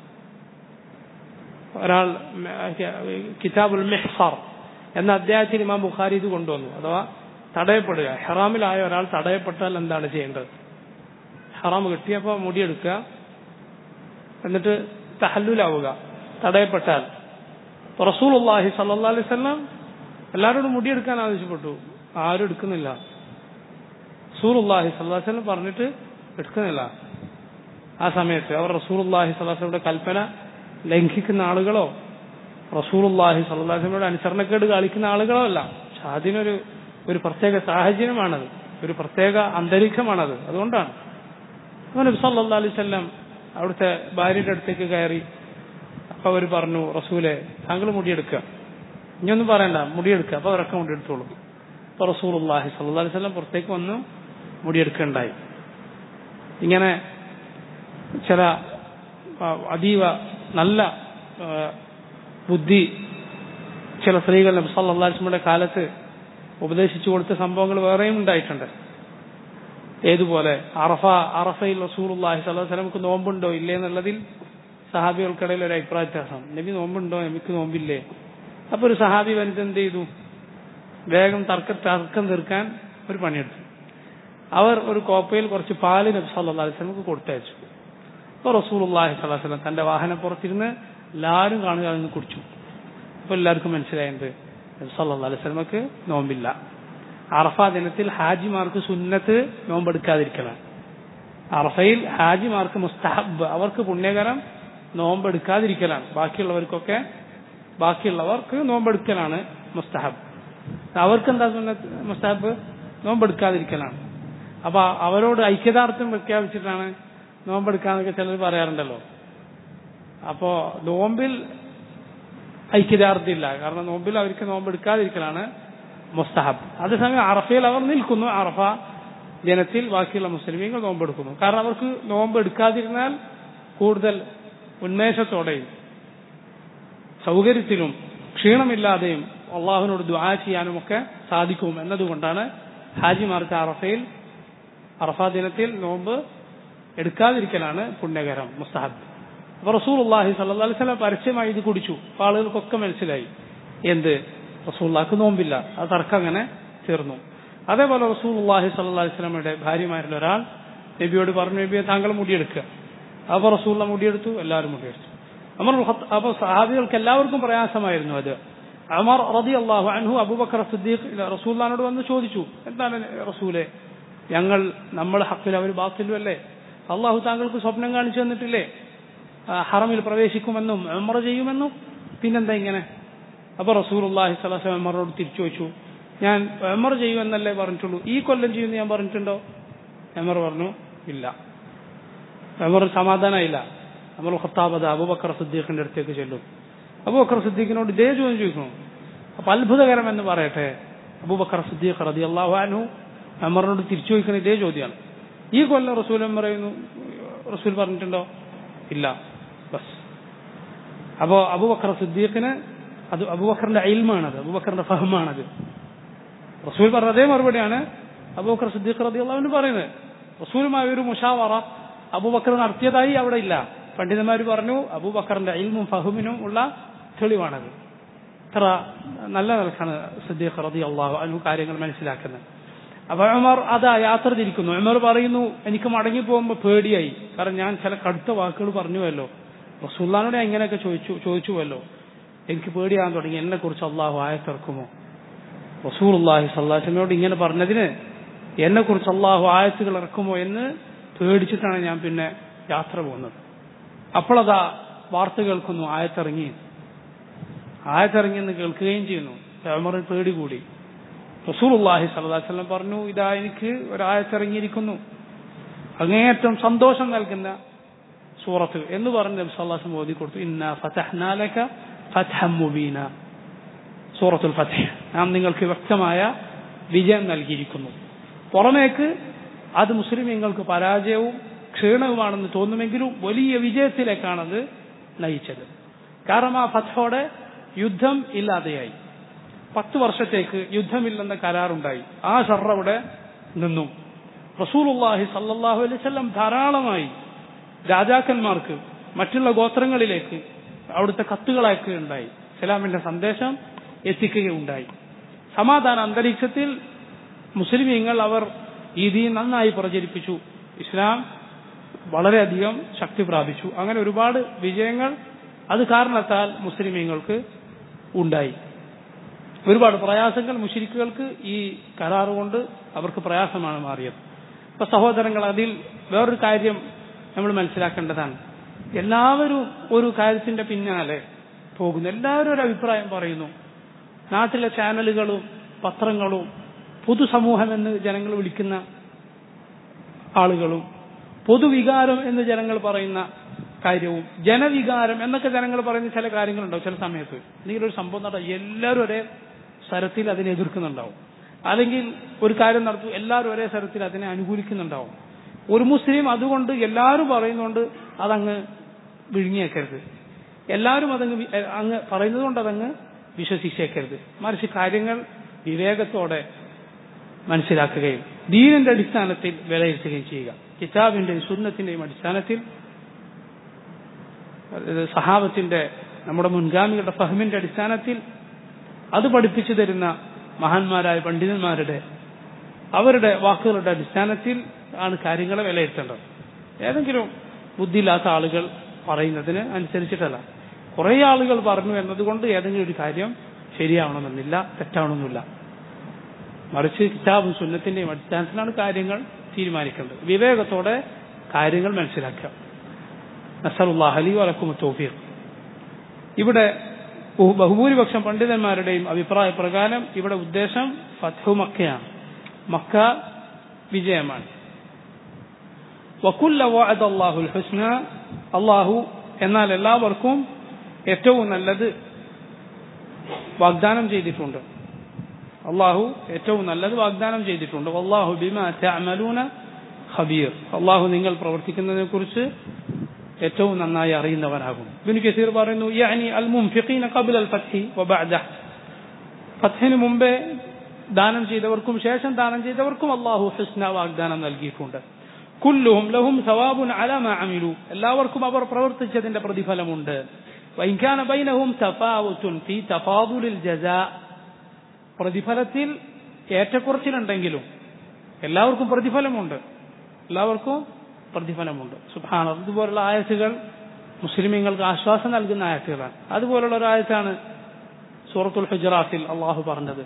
ഒരാൾ കിതാബുൽ മെഹ്സാർ എന്ന അധ്യായത്തിൽ ഇമാം ബുഖാരി ഇത് കൊണ്ടുവന്നു അഥവാ തടയപ്പെടുക ഹറാമിലായ ഒരാൾ തടയപ്പെട്ടാൽ എന്താണ് ചെയ്യേണ്ടത് ഹറാം കിട്ടിയപ്പോൾ മുടിയെടുക്കുക എന്നിട്ട് തഹല്ലുലാവുക തടയപ്പെട്ടാൽ റസൂലുള്ളാഹി സല്ലല്ലാഹു അലൈഹി വസല്ലം എല്ലാവരോടും മുടിയെടുക്കാൻ ആവശ്യപ്പെട്ടു ആരും എടുക്കുന്നില്ല റസൂലുള്ളാഹി സല്ലല്ലാഹു അലൈഹി വസല്ലം പറഞ്ഞിട്ട് എടുക്കുന്നില്ല ആ സമയത്ത് അവർ റസൂലുള്ളാഹി സല്ലല്ലാഹു അലൈഹി വസല്ലമയുടെ കൽപ്പന ലംഘിക്കുന്ന ആളുകളോ റസൂലുള്ളാഹി സല്ലല്ലാഹു അലൈഹി വസല്ലമയുടെ അനുസരണക്കേട് കാണിക്കുന്ന ആളുകളോ അല്ല പക്ഷെ അതിനൊരു ഒരു പ്രത്യേക സാഹചര്യമാണത് ഒരു പ്രത്യേക അന്തരീക്ഷമാണത് അതുകൊണ്ടാണ് നബി സല്ലല്ലാഹു അലൈഹി വസല്ലം അവിടുത്തെ ഭാര്യയുടെ അടുത്തേക്ക് കയറി അപ്പൊ അവർ പറഞ്ഞു റസൂലെ താങ്കൾ മുടിയെടുക്കുക ഇനിയൊന്നും പറയണ്ട മുടിയെടുക്കുക അപ്പൊ അവരൊക്കെ മുടിയെടുത്തോളൂ അപ്പൊ റസൂലുള്ളാഹി സല്ലല്ലാഹു അലൈഹി വസല്ലം പുറത്തേക്ക് വന്നു മുടിയെടുക്കുകയുണ്ടായി ഇങ്ങനെ ചില അതീവ നല്ല ബുദ്ധി ചില സ്ത്രീകൾ നബി സല്ലല്ലാഹു അലൈഹി വസല്ലമയുടെ കാലത്ത് ഉപദേശിച്ചു കൊടുത്ത സംഭവങ്ങൾ വേറെയും ഉണ്ടായിട്ടുണ്ട് ഏതുപോലെ അറഫ അറഫയിൽ റസൂലുള്ളാഹി സ്വല്ലല്ലാഹു അലൈഹി വസല്ലമക്ക് നോമ്പുണ്ടോ ഇല്ലേ എന്നുള്ളതിൽ സഹാബികൾക്കിടയിൽ ഒരു അഭിപ്രായ വ്യത്യാസം നബി നോമ്പുണ്ടോ എനിക്ക് നോമ്പില്ലേ അപ്പൊ ഒരു സഹാബി വനിത എന്ത് ചെയ്തു വേഗം തർക്ക തർക്കം തീർക്കാൻ ഒരു പണിയെടുത്തു അവർ ഒരു കോപ്പയിൽ കുറച്ച് പാല് നബി സല്ലല്ലാഹു അലൈഹി വസല്ലമക്ക് കൊടുത്തയച്ചു അപ്പൊ റസൂലുള്ളാഹി സ്വല്ലല്ലാഹു അലൈഹി വസല്ലം തന്റെ വാഹനപ്പുറത്തിരുന്ന് എല്ലാവരും കാണുക എന്ന് കുടിച്ചു അപ്പൊ എല്ലാവർക്കും മനസ്സിലായത് നബി സല്ലല്ലാഹു അലൈഹി വസല്ലമക്ക് നോമ്പില്ല അറഫ ദിനത്തിൽ ഹാജിമാർക്ക് സുന്നത്ത് നോമ്പെടുക്കാതിരിക്കലാണ് അറഫയിൽ ഹാജിമാർക്ക് മുസ്തഹബ് അവർക്ക് പുണ്യകരം നോമ്പെടുക്കാതിരിക്കലാണ് ബാക്കിയുള്ളവർക്കൊക്കെ ബാക്കിയുള്ളവർക്ക് നോമ്പെടുക്കലാണ് മുസ്തഹബ് അവർക്ക് എന്താ സുന്നത്ത് മുസ്തഹബ് നോമ്പെടുക്കാതിരിക്കലാണ് അപ്പൊ അവരോട് ഐക്യദാർത്ഥ്യം പ്രഖ്യാപിച്ചിട്ടാണ് നോമ്പെടുക്കാന്നൊക്കെ ചിലർ പറയാറുണ്ടല്ലോ അപ്പോ നോമ്പിൽ ഐക്യദാർത്ഥ്യമില്ല കാരണം നോമ്പിൽ അവർക്ക് നോമ്പെടുക്കാതിരിക്കലാണ് മുസ്തഹബ് അതേസമയം അറഫയിൽ അവർ നിൽക്കുന്നു അറഫ ജനത്തിൽ ബാക്കിയുള്ള മുസ്ലിമീങ്ങൾ നോമ്പെടുക്കുന്നു കാരണം അവർക്ക് നോമ്പ് എടുക്കാതിരുന്നാൽ കൂടുതൽ ഉന്മേഷത്തോടെയും സൗകര്യത്തിലും ക്ഷീണമില്ലാതെയും അള്ളാഹുവിനോട് ദ്വാ ചെയ്യാനും ഒക്കെ സാധിക്കും എന്നതുകൊണ്ടാണ് ഹാജിമാർക്ക് അറഫയിൽ അറഫ ദിനത്തിൽ നോമ്പ് എടുക്കാതിരിക്കലാണ് പുണ്യകരം മുസ്തഹബ് അപ്പൊ റസൂൽ അള്ളാഹി സല്ലാ അലിസ്ലാം പരസ്യമായി ഇത് കുടിച്ചു അപ്പൊ ആളുകൾക്കൊക്കെ മനസ്സിലായി എന്ത് റസൂള്ളാക്ക് നോമ്പില്ല ആ തർക്കം അങ്ങനെ തീർന്നു അതേപോലെ റസൂൽ അള്ളാഹി സല്ലാ അലിസ്ലാമയുടെ ഭാര്യമാരിൽ ഒരാൾ നബിയോട് പറഞ്ഞു നബിയെ താങ്കൾ മുടിയെടുക്കുക അപ്പൊ റസൂള്ള മുടിയെടുത്തു എല്ലാവരും മുടിയെടുത്തു അമർ അപ്പൊ സഹാബികൾക്ക് എല്ലാവർക്കും പ്രയാസമായിരുന്നു അത് അമർ റതി അള്ളാഹു അൻഹു അബൂബക്കർ സിദ്ദീഖ് റസൂല്ലാനോട് വന്ന് ചോദിച്ചു എന്താണ് റസൂലെ ഞങ്ങൾ നമ്മൾ ഹക്കിൽ അവർ ബാത്തിലും അല്ലേ അള്ളാഹു താങ്കൾക്ക് സ്വപ്നം കാണിച്ചു തന്നിട്ടില്ലേ ഹറമിൽ പ്രവേശിക്കുമെന്നും ഉമറ ചെയ്യുമെന്നും പിന്നെന്താ ഇങ്ങനെ അപ്പൊ റസൂൽ അള്ളാഹി സ്വലാസ് ഉമറോട് തിരിച്ചു വെച്ചു ഞാൻ ഉമർ ചെയ്യുമെന്നല്ലേ പറഞ്ഞിട്ടുള്ളൂ ഈ കൊല്ലം ചെയ്യുമെന്ന് ഞാൻ പറഞ്ഞിട്ടുണ്ടോ ഉമർ പറഞ്ഞു ഇല്ല ഉമർ സമാധാനമായില്ല നമ്മൾ ഖത്താബ് അബൂബക്കർ സിദ്ദീഖിന്റെ അടുത്തേക്ക് ചെല്ലും അബൂബക്കർ സിദ്ദീഖിനോട് ഇതേ ചോദ്യം ചോദിക്കുന്നു അപ്പൊ അത്ഭുതകരം എന്ന് പറയട്ടെ അബൂബക്കർ സിദ്ദീഖ് റതി അള്ളാഹു അനു ഉമറിനോട് തിരിച്ചു ചോദിക്കുന്ന ഇതേ ചോദ്യമാണ് ഈ കൊല്ലം റസൂൽ പറയുന്നു റസൂൽ പറഞ്ഞിട്ടുണ്ടോ ഇല്ല ബസ് അപ്പോ അബൂബക്കർ സിദ്ദീഖിന് അത് അബൂബക്കറിന്റെ അയിൽമാണത് അബൂബക്കറിന്റെ ഫഹമാണത് റസൂൽ പറഞ്ഞ അതേ മറുപടിയാണ് അബൂബക്കർ സിദ്ദീഖ് റതി അള്ളാഹുവിന് പറയുന്നത് റസൂലുമായ ഒരു മുഷാവറ അബൂബക്കർ നടത്തിയതായി അവിടെ ഇല്ല പണ്ഡിതന്മാർ പറഞ്ഞു അബൂബക്കറിന്റെ അയിൽമും ഫഹുമിനും ഉള്ള തെളിവാണത് ഇത്ര നല്ല നിലക്കാണ് സിദ്ദീഖ് റതി അള്ളാഹു അനു കാര്യങ്ങൾ മനസ്സിലാക്കുന്നത് അപ്പൊ ഉമർ അതാ യാത്ര തിരിക്കുന്നു ഉമർ പറയുന്നു എനിക്ക് മടങ്ങി പോകുമ്പോൾ പേടിയായി കാരണം ഞാൻ ചില കടുത്ത വാക്കുകൾ പറഞ്ഞുവല്ലോ റസൂല്ലാനോട് എങ്ങനെയൊക്കെ ചോദിച്ചു ചോദിച്ചുവല്ലോ എനിക്ക് പേടിയാകാൻ തുടങ്ങി എന്നെ കുറിച്ച് അള്ളാഹു ആയത്തിറക്കുമോ റസൂൽ അള്ളാഹി സല്ലാസിനോട് ഇങ്ങനെ പറഞ്ഞതിന് എന്നെ കുറിച്ച് അള്ളാഹു ആയത്തുകൾ ഇറക്കുമോ എന്ന് പേടിച്ചിട്ടാണ് ഞാൻ പിന്നെ യാത്ര പോകുന്നത് അപ്പോഴതാ വാർത്ത കേൾക്കുന്നു ആയത്തിറങ്ങി ആയത്തിറങ്ങിയെന്ന് കേൾക്കുകയും ചെയ്യുന്നു ഉമറിന് പേടി കൂടി റസൂലുള്ളാഹി സല്ലല്ലാഹു പറഞ്ഞു ഇതാ എനിക്ക് ഒരായത്തിറങ്ങിയിരിക്കുന്നു അങ്ങേയറ്റം സന്തോഷം നൽകുന്ന സൂറത്ത് എന്ന് പറഞ്ഞ് നബി സല്ലല്ലാഹു ഓതി കൊടുത്തു ഇന്ന ഫതഹ്നാലക ഫത്ഹം മുബീന സൂറത്തുൽ ഫത്ഹ് നാം നിങ്ങൾക്ക് വ്യക്തമായ വിജയം നൽകിയിരിക്കുന്നു പുറമേക്ക് അത് മുസ്ലിമീങ്ങൾക്ക് പരാജയവും ക്ഷീണവുമാണെന്ന് തോന്നുമെങ്കിലും വലിയ വിജയത്തിലേക്കാണത് നയിച്ചത് കാരണം ആ ഫത്തോടെ യുദ്ധം ഇല്ലാതെയായി പത്ത് വർഷത്തേക്ക് യുദ്ധമില്ലെന്ന കരാറുണ്ടായി ആ ഷറവിടെ നിന്നും റസൂലുള്ളാഹി സല്ലല്ലാഹു അലൈഹി വസല്ലം ധാരാളമായി രാജാക്കന്മാർക്ക് മറ്റുള്ള ഗോത്രങ്ങളിലേക്ക് അവിടുത്തെ കത്തുകൾ അയക്കുകയുണ്ടായി ഇസ്ലാമിന്റെ സന്ദേശം എത്തിക്കുകയുണ്ടായി സമാധാന അന്തരീക്ഷത്തിൽ മുസ്ലിമീങ്ങൾ അവർ ഈ ദീൻ നന്നായി പ്രചരിപ്പിച്ചു ഇസ്ലാം വളരെയധികം ശക്തി പ്രാപിച്ചു അങ്ങനെ ഒരുപാട് വിജയങ്ങൾ അത് കാരണത്താൽ മുസ്ലിമീങ്ങൾക്ക് ഉണ്ടായി ഒരുപാട് പ്രയാസങ്ങൾ മുഷിരിക്കുകൾക്ക് ഈ കരാറ് കൊണ്ട് അവർക്ക് പ്രയാസമാണ് മാറിയത് ഇപ്പൊ സഹോദരങ്ങൾ അതിൽ വേറൊരു കാര്യം നമ്മൾ മനസ്സിലാക്കേണ്ടതാണ് എല്ലാവരും ഒരു കാര്യത്തിന്റെ പിന്നാലെ പോകുന്നു എല്ലാവരും ഒരു അഭിപ്രായം പറയുന്നു നാട്ടിലെ ചാനലുകളും പത്രങ്ങളും പൊതുസമൂഹം എന്ന് ജനങ്ങൾ വിളിക്കുന്ന ആളുകളും പൊതുവികാരം എന്ന് ജനങ്ങൾ പറയുന്ന കാര്യവും ജനവികാരം എന്നൊക്കെ ജനങ്ങൾ പറയുന്ന ചില കാര്യങ്ങളുണ്ടാവും ചില സമയത്ത് എന്തെങ്കിലും ഒരു സംഭവം നടത്താം എല്ലാവരും ഒരേ സ്ഥലത്തിൽ അതിനെ എതിർക്കുന്നുണ്ടാവും അല്ലെങ്കിൽ ഒരു കാര്യം നടത്തും എല്ലാവരും ഒരേ സ്ഥലത്തിൽ അതിനെ അനുകൂലിക്കുന്നുണ്ടാവും ഒരു മുസ്ലിം അതുകൊണ്ട് എല്ലാവരും പറയുന്നുകൊണ്ട് അതങ്ങ് വിഴുങ്ങിയേക്കരുത് എല്ലാവരും അതങ്ങ് വി- എ, അങ്ങ് പറയുന്നത് കൊണ്ട് അതങ്ങ് വിശ്വസിച്ചേക്കരുത് മറിച്ച് കാര്യങ്ങൾ വിവേകത്തോടെ മനസ്സിലാക്കുകയും ദീനിന്റെ അടിസ്ഥാനത്തിൽ വിലയിരുത്തുകയും ചെയ്യുക കിതാബിന്റെയും സുന്നത്തിന്റെയും അടിസ്ഥാനത്തിൽ ഇത് സഹാബത്തിന്റെ നമ്മുടെ മുൻഗാമികളുടെ ഫഹമിന്റെ അടിസ്ഥാനത്തിൽ അത് പഠിപ്പിച്ചു തരുന്ന മഹാന്മാരായ പണ്ഡിതന്മാരുടെ അവരുടെ വാക്കുകളുടെ അടിസ്ഥാനത്തിൽ ആണ് കാര്യങ്ങളെ വിലയിരുത്തേണ്ടത് ഏതെങ്കിലും ബുദ്ധിയില്ലാത്ത ആളുകൾ പറയുന്നതിന് അനുസരിച്ചിട്ടല്ല കുറെ ആളുകൾ പറഞ്ഞു എന്നതുകൊണ്ട് ഏതെങ്കിലും ഒരു കാര്യം ശരിയാവണമെന്നില്ല തെറ്റാവണമെന്നില്ല മറിച്ച് കിതാബും സുന്നത്തിന്റെയും അടിസ്ഥാനത്തിലാണ് കാര്യങ്ങൾ തീരുമാനിക്കേണ്ടത് വിവേകത്തോടെ കാര്യങ്ങൾ മനസ്സിലാക്കുക നസറുല്ലാഹ് അലി വലക്കും തോഫീർ ഇവിടെ ബഹു- ബഹുഭൂരിപക്ഷം പണ്ഡിതന്മാരുടെയും അഭിപ്രായ പ്രകാരം ഇവിടെ ഉദ്ദേശം ഫത്ഹു മക്കയാണ് മക്ക വിജയമാണ് വക്കുല്ല വാഅദ അല്ലാഹുൽ ഹുസ്ന അള്ളാഹു എന്നാൽ എല്ലാവർക്കും ഏറ്റവും നല്ലത് വാഗ്ദാനം ചെയ്തിട്ടുണ്ട് അള്ളാഹു ഏറ്റവും നല്ലത് വാഗ്ദാനം ചെയ്തിട്ടുണ്ട് അള്ളാഹു ബിമ തഅമലൂന ഖബീർ അള്ളാഹു നിങ്ങൾ പ്രവർത്തിക്കുന്നതിനെ കുറിച്ച് ഏറ്റവും നന്നായി അറിയുന്നവനാകും ഇബ്നു കസീർ പറയുന്നു യഅനി അൽ മുൻഫിഖീന ഖബ്ല അൽ ഫത്ഹി വബഅദഹ ഫത്ഹിന് മുമ്പേ ദാനം ചെയ്തവർക്കും ശേഷം ദാനം ചെയ്തവർക്കും അള്ളാഹു ഹുസ്ന വാഗ്ദാനം നൽകിയിട്ടുണ്ട് കുല്ലുഹും ലഹും സവാബുൻ അല മാ അമിലു എല്ലാവർക്കും അവർ പ്രവർത്തിച്ചതിന്റെ പ്രതിഫലമുണ്ട് വൈകാന ബൈനഹും തഫാവുത്തുൻ ഫീ തഫാദുലിൽ ജസാ പ്രതിഫലത്തിൽ ഏറ്റക്കുറച്ചിലുണ്ടെങ്കിലും എല്ലാവർക്കും പ്രതിഫലമുണ്ട് എല്ലാവർക്കും പ്രതിഫലമുണ്ട് സുഭാന ഇതുപോലുള്ള ആയത്തുകൾ മുസ്ലിമീങ്ങൾക്ക് ആശ്വാസം നൽകുന്ന ആയത്തുകളാണ് അതുപോലുള്ള ഒരു ആയത്താണ് സൂറത്തുൽ ഹുജറാത്തിൽ അള്ളാഹു പറഞ്ഞത്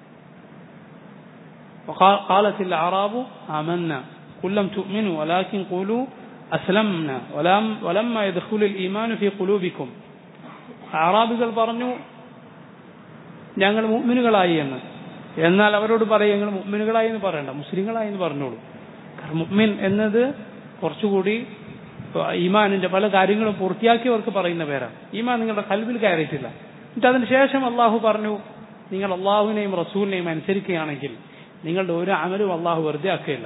وقال- قالت الأعراب آمنا قل لم تؤمنوا ولكن قولوا أسلمنا ولم ولما يدخل الإيمان في قلوبكم അറാബികൾ പറഞ്ഞു ഞങ്ങൾ മുഅ്മിനുകളായി എന്ന് എന്നാൽ അവരോട് പറയും ഞങ്ങൾ മുഅ്മിനുകളായി എന്ന് പറയണ്ട മുസ്ലിങ്ങളായി എന്ന് പറഞ്ഞോളൂ കാരണം മുഅ്മിൻ എന്നത് കുറച്ചുകൂടി ഈമാനിന്റെ പല കാര്യങ്ങളും പൂർത്തിയാക്കിയവർക്ക് പറയുന്ന പേരാണ് ഈമാൻ നിങ്ങളുടെ കൽവിൽ കയറിയിട്ടില്ല എന്നിട്ട് അതിന് ശേഷം അള്ളാഹു പറഞ്ഞു നിങ്ങൾ അള്ളാഹുവിനെയും റസൂലിനെയും അനുസരിക്കുകയാണെങ്കിൽ നിങ്ങളുടെ ഒരു അമലും അള്ളാഹു വെറുതെ ആക്കുകയില്ല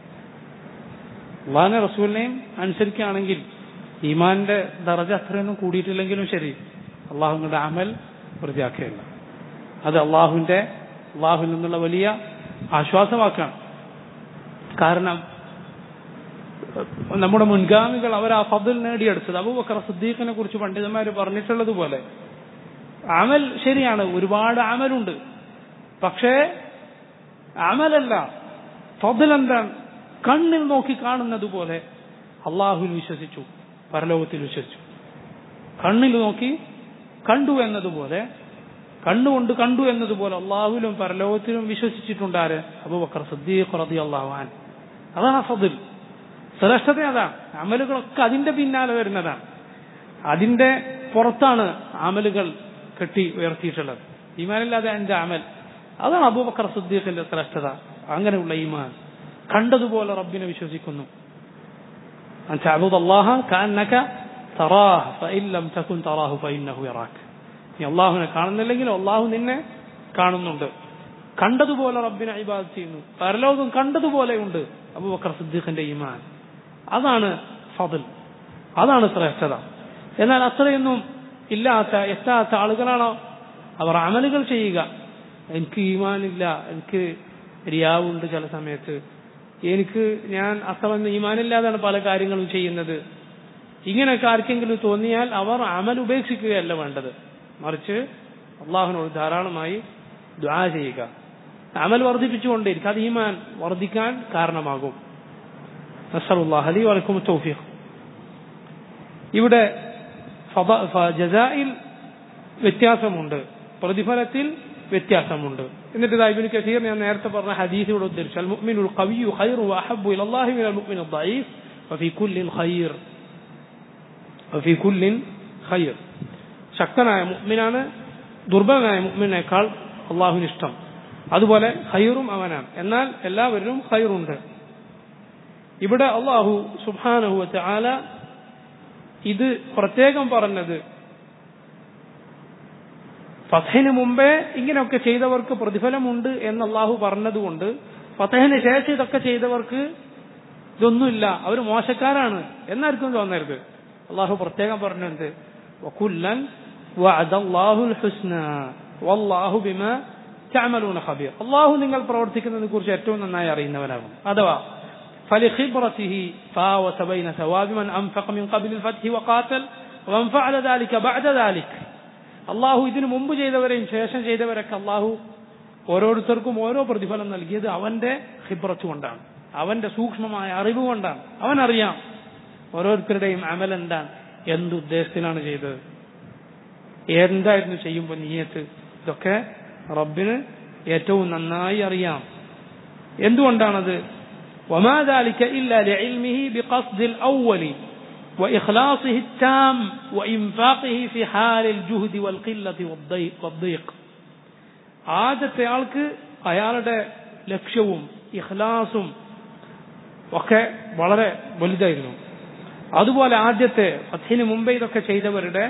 അള്ളാഹിനെ റസൂലിനെയും അനുസരിക്കുകയാണെങ്കിൽ ഈമാന്റെ ദറജ അത്രയൊന്നും കൂടിയിട്ടില്ലെങ്കിലും ശരി അള്ളാഹുങ്ങളുടെ അമൽ വെറുതെ ആക്കുകയില്ല അത് അള്ളാഹുവിന്റെ അള്ളാഹുവിൽ നിന്നുള്ള വലിയ ആശ്വാസവാക്കാണ് കാരണം നമ്മുടെ മുൻഗാമികൾ അവർ ആ ഫതിൽ നേടിയെടുത്തത് അബൂബക്കർ സിദ്ദീഖിനെ കുറിച്ച് പണ്ഡിതന്മാർ പറഞ്ഞിട്ടുള്ളത് പോലെ അമൽ ശരിയാണ് ഒരുപാട് അമലുണ്ട് പക്ഷേ അമലല്ല ഫതിൽ എന്താണ് കണ്ണിൽ നോക്കി കാണുന്നത് പോലെ അള്ളാഹുവിൽ വിശ്വസിച്ചു പരലോകത്തിൽ വിശ്വസിച്ചു കണ്ണിൽ നോക്കി കണ്ടു എന്നതുപോലെ കണ്ണുകൊണ്ട് കണ്ടു എന്നതുപോലെ അള്ളാഹുവിലും പരലോകത്തിലും വിശ്വസിച്ചിട്ടുണ്ട് അബൂബക്കർ സിദ്ദീഖ് റതി അള്ളാഹുവാൻ അതാണ് ഫതിൽ ശ്രേഷ്ഠത അതാണ് അമലുകളൊക്കെ അതിന്റെ പിന്നാലെ വരുന്നതാണ് അതിന്റെ പുറത്താണ് അമലുകൾ കെട്ടി ഉയർത്തിയിട്ടുള്ളത് ഈമാനില്ലാതെ എന്റെ അമൽ അതാണ് അബൂബക്കർ സുദ്ദീഖിന്റെ ശ്രേഷ്ഠത അങ്ങനെയുള്ള ഈമാൻ കണ്ടതുപോലെ റബ്ബിനെ വിശ്വസിക്കുന്നു أن تعبد الله كأنك تراه فإن لم تكن تراه فإنه يراك നീ അള്ളാഹുവിനെ കാണുന്നില്ലെങ്കിൽ അള്ളാഹു നിന്നെ കാണുന്നുണ്ട് കണ്ടതുപോലെ റബ്ബിനെ ഇബാദ് ചെയ്യുന്നു പരലോകം കണ്ടതുപോലെയുണ്ട് അബൂബക്കർ സിദ്ദീഖിന്റെ ഈമാൻ അതാണ് ഫضൽ അതാണ് ശ്രേഷ്ഠത എന്നാൽ അത്രയൊന്നും ഇല്ലാത്ത എത്താത്ത ആളുകളാണോ അവർ അമലുകൾ ചെയ്യുക എനിക്ക് ഈമാനില്ല എനിക്ക് റിയാവുണ്ട് ചില സമയത്ത് എനിക്ക് ഞാൻ അത്ര ഈമാനില്ലാതാണ് പല കാര്യങ്ങളും ചെയ്യുന്നത് ഇങ്ങനെയൊക്കെ ആർക്കെങ്കിലും തോന്നിയാൽ അവർ അമൽ ഉപേക്ഷിക്കുകയല്ല വേണ്ടത് മറിച്ച് അള്ളാഹുവിനോട് ധാരാളമായി ദ്വാ ചെയ്യുക അമൽ വർദ്ധിപ്പിച്ചുകൊണ്ടേയിരിക്കും അത് ഈമാൻ വർദ്ധിക്കാൻ കാരണമാകും നസറുല്ലാഹ് അലി വലക്കും തൗഫീഖ് ഇവിടെ ജസായിൽ വ്യത്യാസമുണ്ട് പ്രതിഫലത്തിൽ വ്യത്യാസമുണ്ട് എന്നിട്ട് ഇബിന് കസീർ ഞാൻ നേരത്തെ പറഞ്ഞ ഹദീസിലൂടെ ഉദ്ധരിച്ചു അൽ മുഅ്മിനുൽ ഖവിയ്യു ഖൈറു വഅഹബ്ബു ഇലല്ലാഹി മിനൽ മുഅ്മിനിൽ ളഈഫ് വഫീ കുല്ലിൻ ഖൈർ വഫീ കുല്ലിൻ ഖൈർ ശക്തനായ മുഅ്മിനാണ് ദുർബലനായ മുഅ്മിനേക്കാൾ അള്ളാഹുവിന് ഇഷ്ടം അതുപോലെ ഖൈറും അവനാണ് എന്നാൽ എല്ലാവരിലും ഖൈറുണ്ട് ഇവിടെ അള്ളാഹു സുബ്ഹാനഹു വതആല ഇത് പ്രത്യേകം പറഞ്ഞത് ഫതഹിന് മുമ്പേ ഇങ്ങനെയൊക്കെ ചെയ്തവർക്ക് പ്രതിഫലമുണ്ട് എന്ന് അള്ളാഹു പറഞ്ഞതുകൊണ്ട് ഫതഹിന് ശേഷം ഇതൊക്കെ ചെയ്തവർക്ക് ഇതൊന്നുമില്ല അവർ മോശക്കാരാണ് എന്നായിരിക്കും തോന്നരുത് അള്ളാഹു പ്രത്യേകം പറഞ്ഞത് വകുല്ലൻ വഅദല്ലാഹുൽ ഹുസ്ന വല്ലാഹു ബിമാ തഅമലൂന ഖബീർ അള്ളാഹു നിങ്ങൾ പ്രവർത്തിക്കുന്നതിനെ കുറിച്ച് ഏറ്റവും നന്നായി അറിയുന്നവനാകും അഥവാ فلخبرته فاوت بين ثواب من أنفق من قبل الفتح وقاتل ومن فعل ذلك بعد ذلك അള്ളാഹു ഇതിനു മുമ്പ് ചെയ്തവരെയും ശേഷം ചെയ്തവരൊക്കെ അള്ളാഹു ഓരോരുത്തർക്കും ഓരോ പ്രതിഫലം നൽകിയത് അവന്റെ ഹിബ്രത്ത് കൊണ്ടാണ് അവന്റെ സൂക്ഷ്മമായ അറിവ് കൊണ്ടാണ് അവൻ അറിയാം ഓരോരുത്തരുടെയും അമൽ എന്താണ് എന്തുദ്ദേശത്തിലാണ് ചെയ്തത് എന്തായിരുന്നു ചെയ്യുമ്പോൾ നീയത്ത് ഇതൊക്കെ റബ്ബിന് ഏറ്റവും നന്നായി അറിയാം എന്തുകൊണ്ടാണത് وما ذلك إلا لعلمه بقصد الأول وإخلاصه التام وإنفاقه في حال الجهد والقلة والضيق ആദ്യത്തെ ആൾക്ക് അയാളുടെ ലക്ഷ്യവും ഇഖ്ലാസും ഒക്കെ വളരെ വലുതായിരുന്നു അതുപോലെ ആദ്യത്തെ ഫത്തിന് മുമ്പേ ഇതൊക്കെ ചെയ്തവരുടെ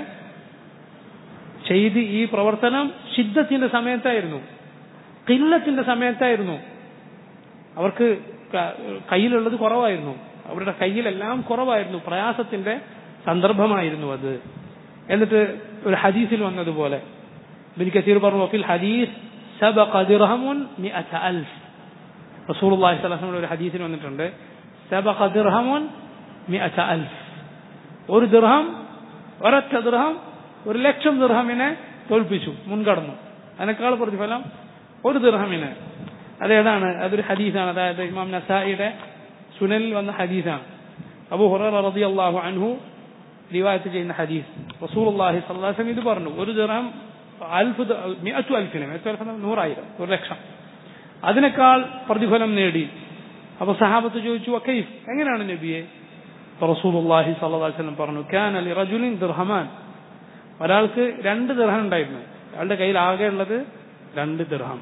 ചെയ്ത് ഈ പ്രവർത്തനം സിദ്ധത്തിന്റെ സമയത്തായിരുന്നു കില്ലത്തിന്റെ സമയത്തായിരുന്നു അവർക്ക് കയ്യിലുള്ളത് കുറവായിരുന്നു അവരുടെ കയ്യിലെല്ലാം കുറവായിരുന്നു പ്രയാസത്തിന്റെ സന്ദർഭമായിരുന്നു അത് എന്നിട്ട് ഒരു ഹദീസിൽ വന്നതുപോലെ ബിൻ കസീർ പറഞ്ഞു വഫിൽ ഹദീസ് സബഖ ദിർഹമുൻ മിഅത അൽഫ് റസൂലുള്ളാഹി സ്വല്ലല്ലാഹു അലൈഹി ഒരു ഹദീസിൽ വന്നിട്ടുണ്ട് സബഖ ദിർഹമുൻ മിഅത അൽഫ് ഒരു ദിർഹം ഒരൊറ്റ ദിർഹം ഒരു ലക്ഷം ദിർഹമിനെ തോൽപ്പിച്ചു മുൻകടന്നു അതിനേക്കാൾ പ്രതിഫലം ഒരു ദിർഹമിന് അതേതാണ് അതൊരു ഹദീസാണ് അതായത് ഇമാം നസായിയുടെ സുനനിൽ വന്ന ഹദീസാണ് അബു ഹുറൈറ റളിയല്ലാഹു അൻഹു റിവായത്ത് ചെയ്യുന്ന ഹദീസ് റസൂലുള്ളാഹി സ്വല്ലല്ലാഹു അലൈഹി വസല്ലം ഇത് പറഞ്ഞു ഒരു ദിർഹം അൽഫ് മിഅത്തു അൽഫിന് മിഅത്തു അൽഫിന് നൂറായിരം ഒരു ലക്ഷം അതിനേക്കാൾ പ്രതിഫലം നേടി അപ്പൊ സഹാബത്ത് ചോദിച്ചു വക്കൈഫ് എങ്ങനെയാണ് നബിയെ റസൂലുള്ളാഹി സ്വല്ലല്ലാഹു അലൈഹി വസല്ലം പറഞ്ഞു കാന ലിറജുലിൻ ദിർഹമാൻ ഒരാൾക്ക് രണ്ട് ദിർഹം ഉണ്ടായിരുന്നു അയാളുടെ കയ്യിൽ ആകെ ഉള്ളത് രണ്ട് ദിർഹം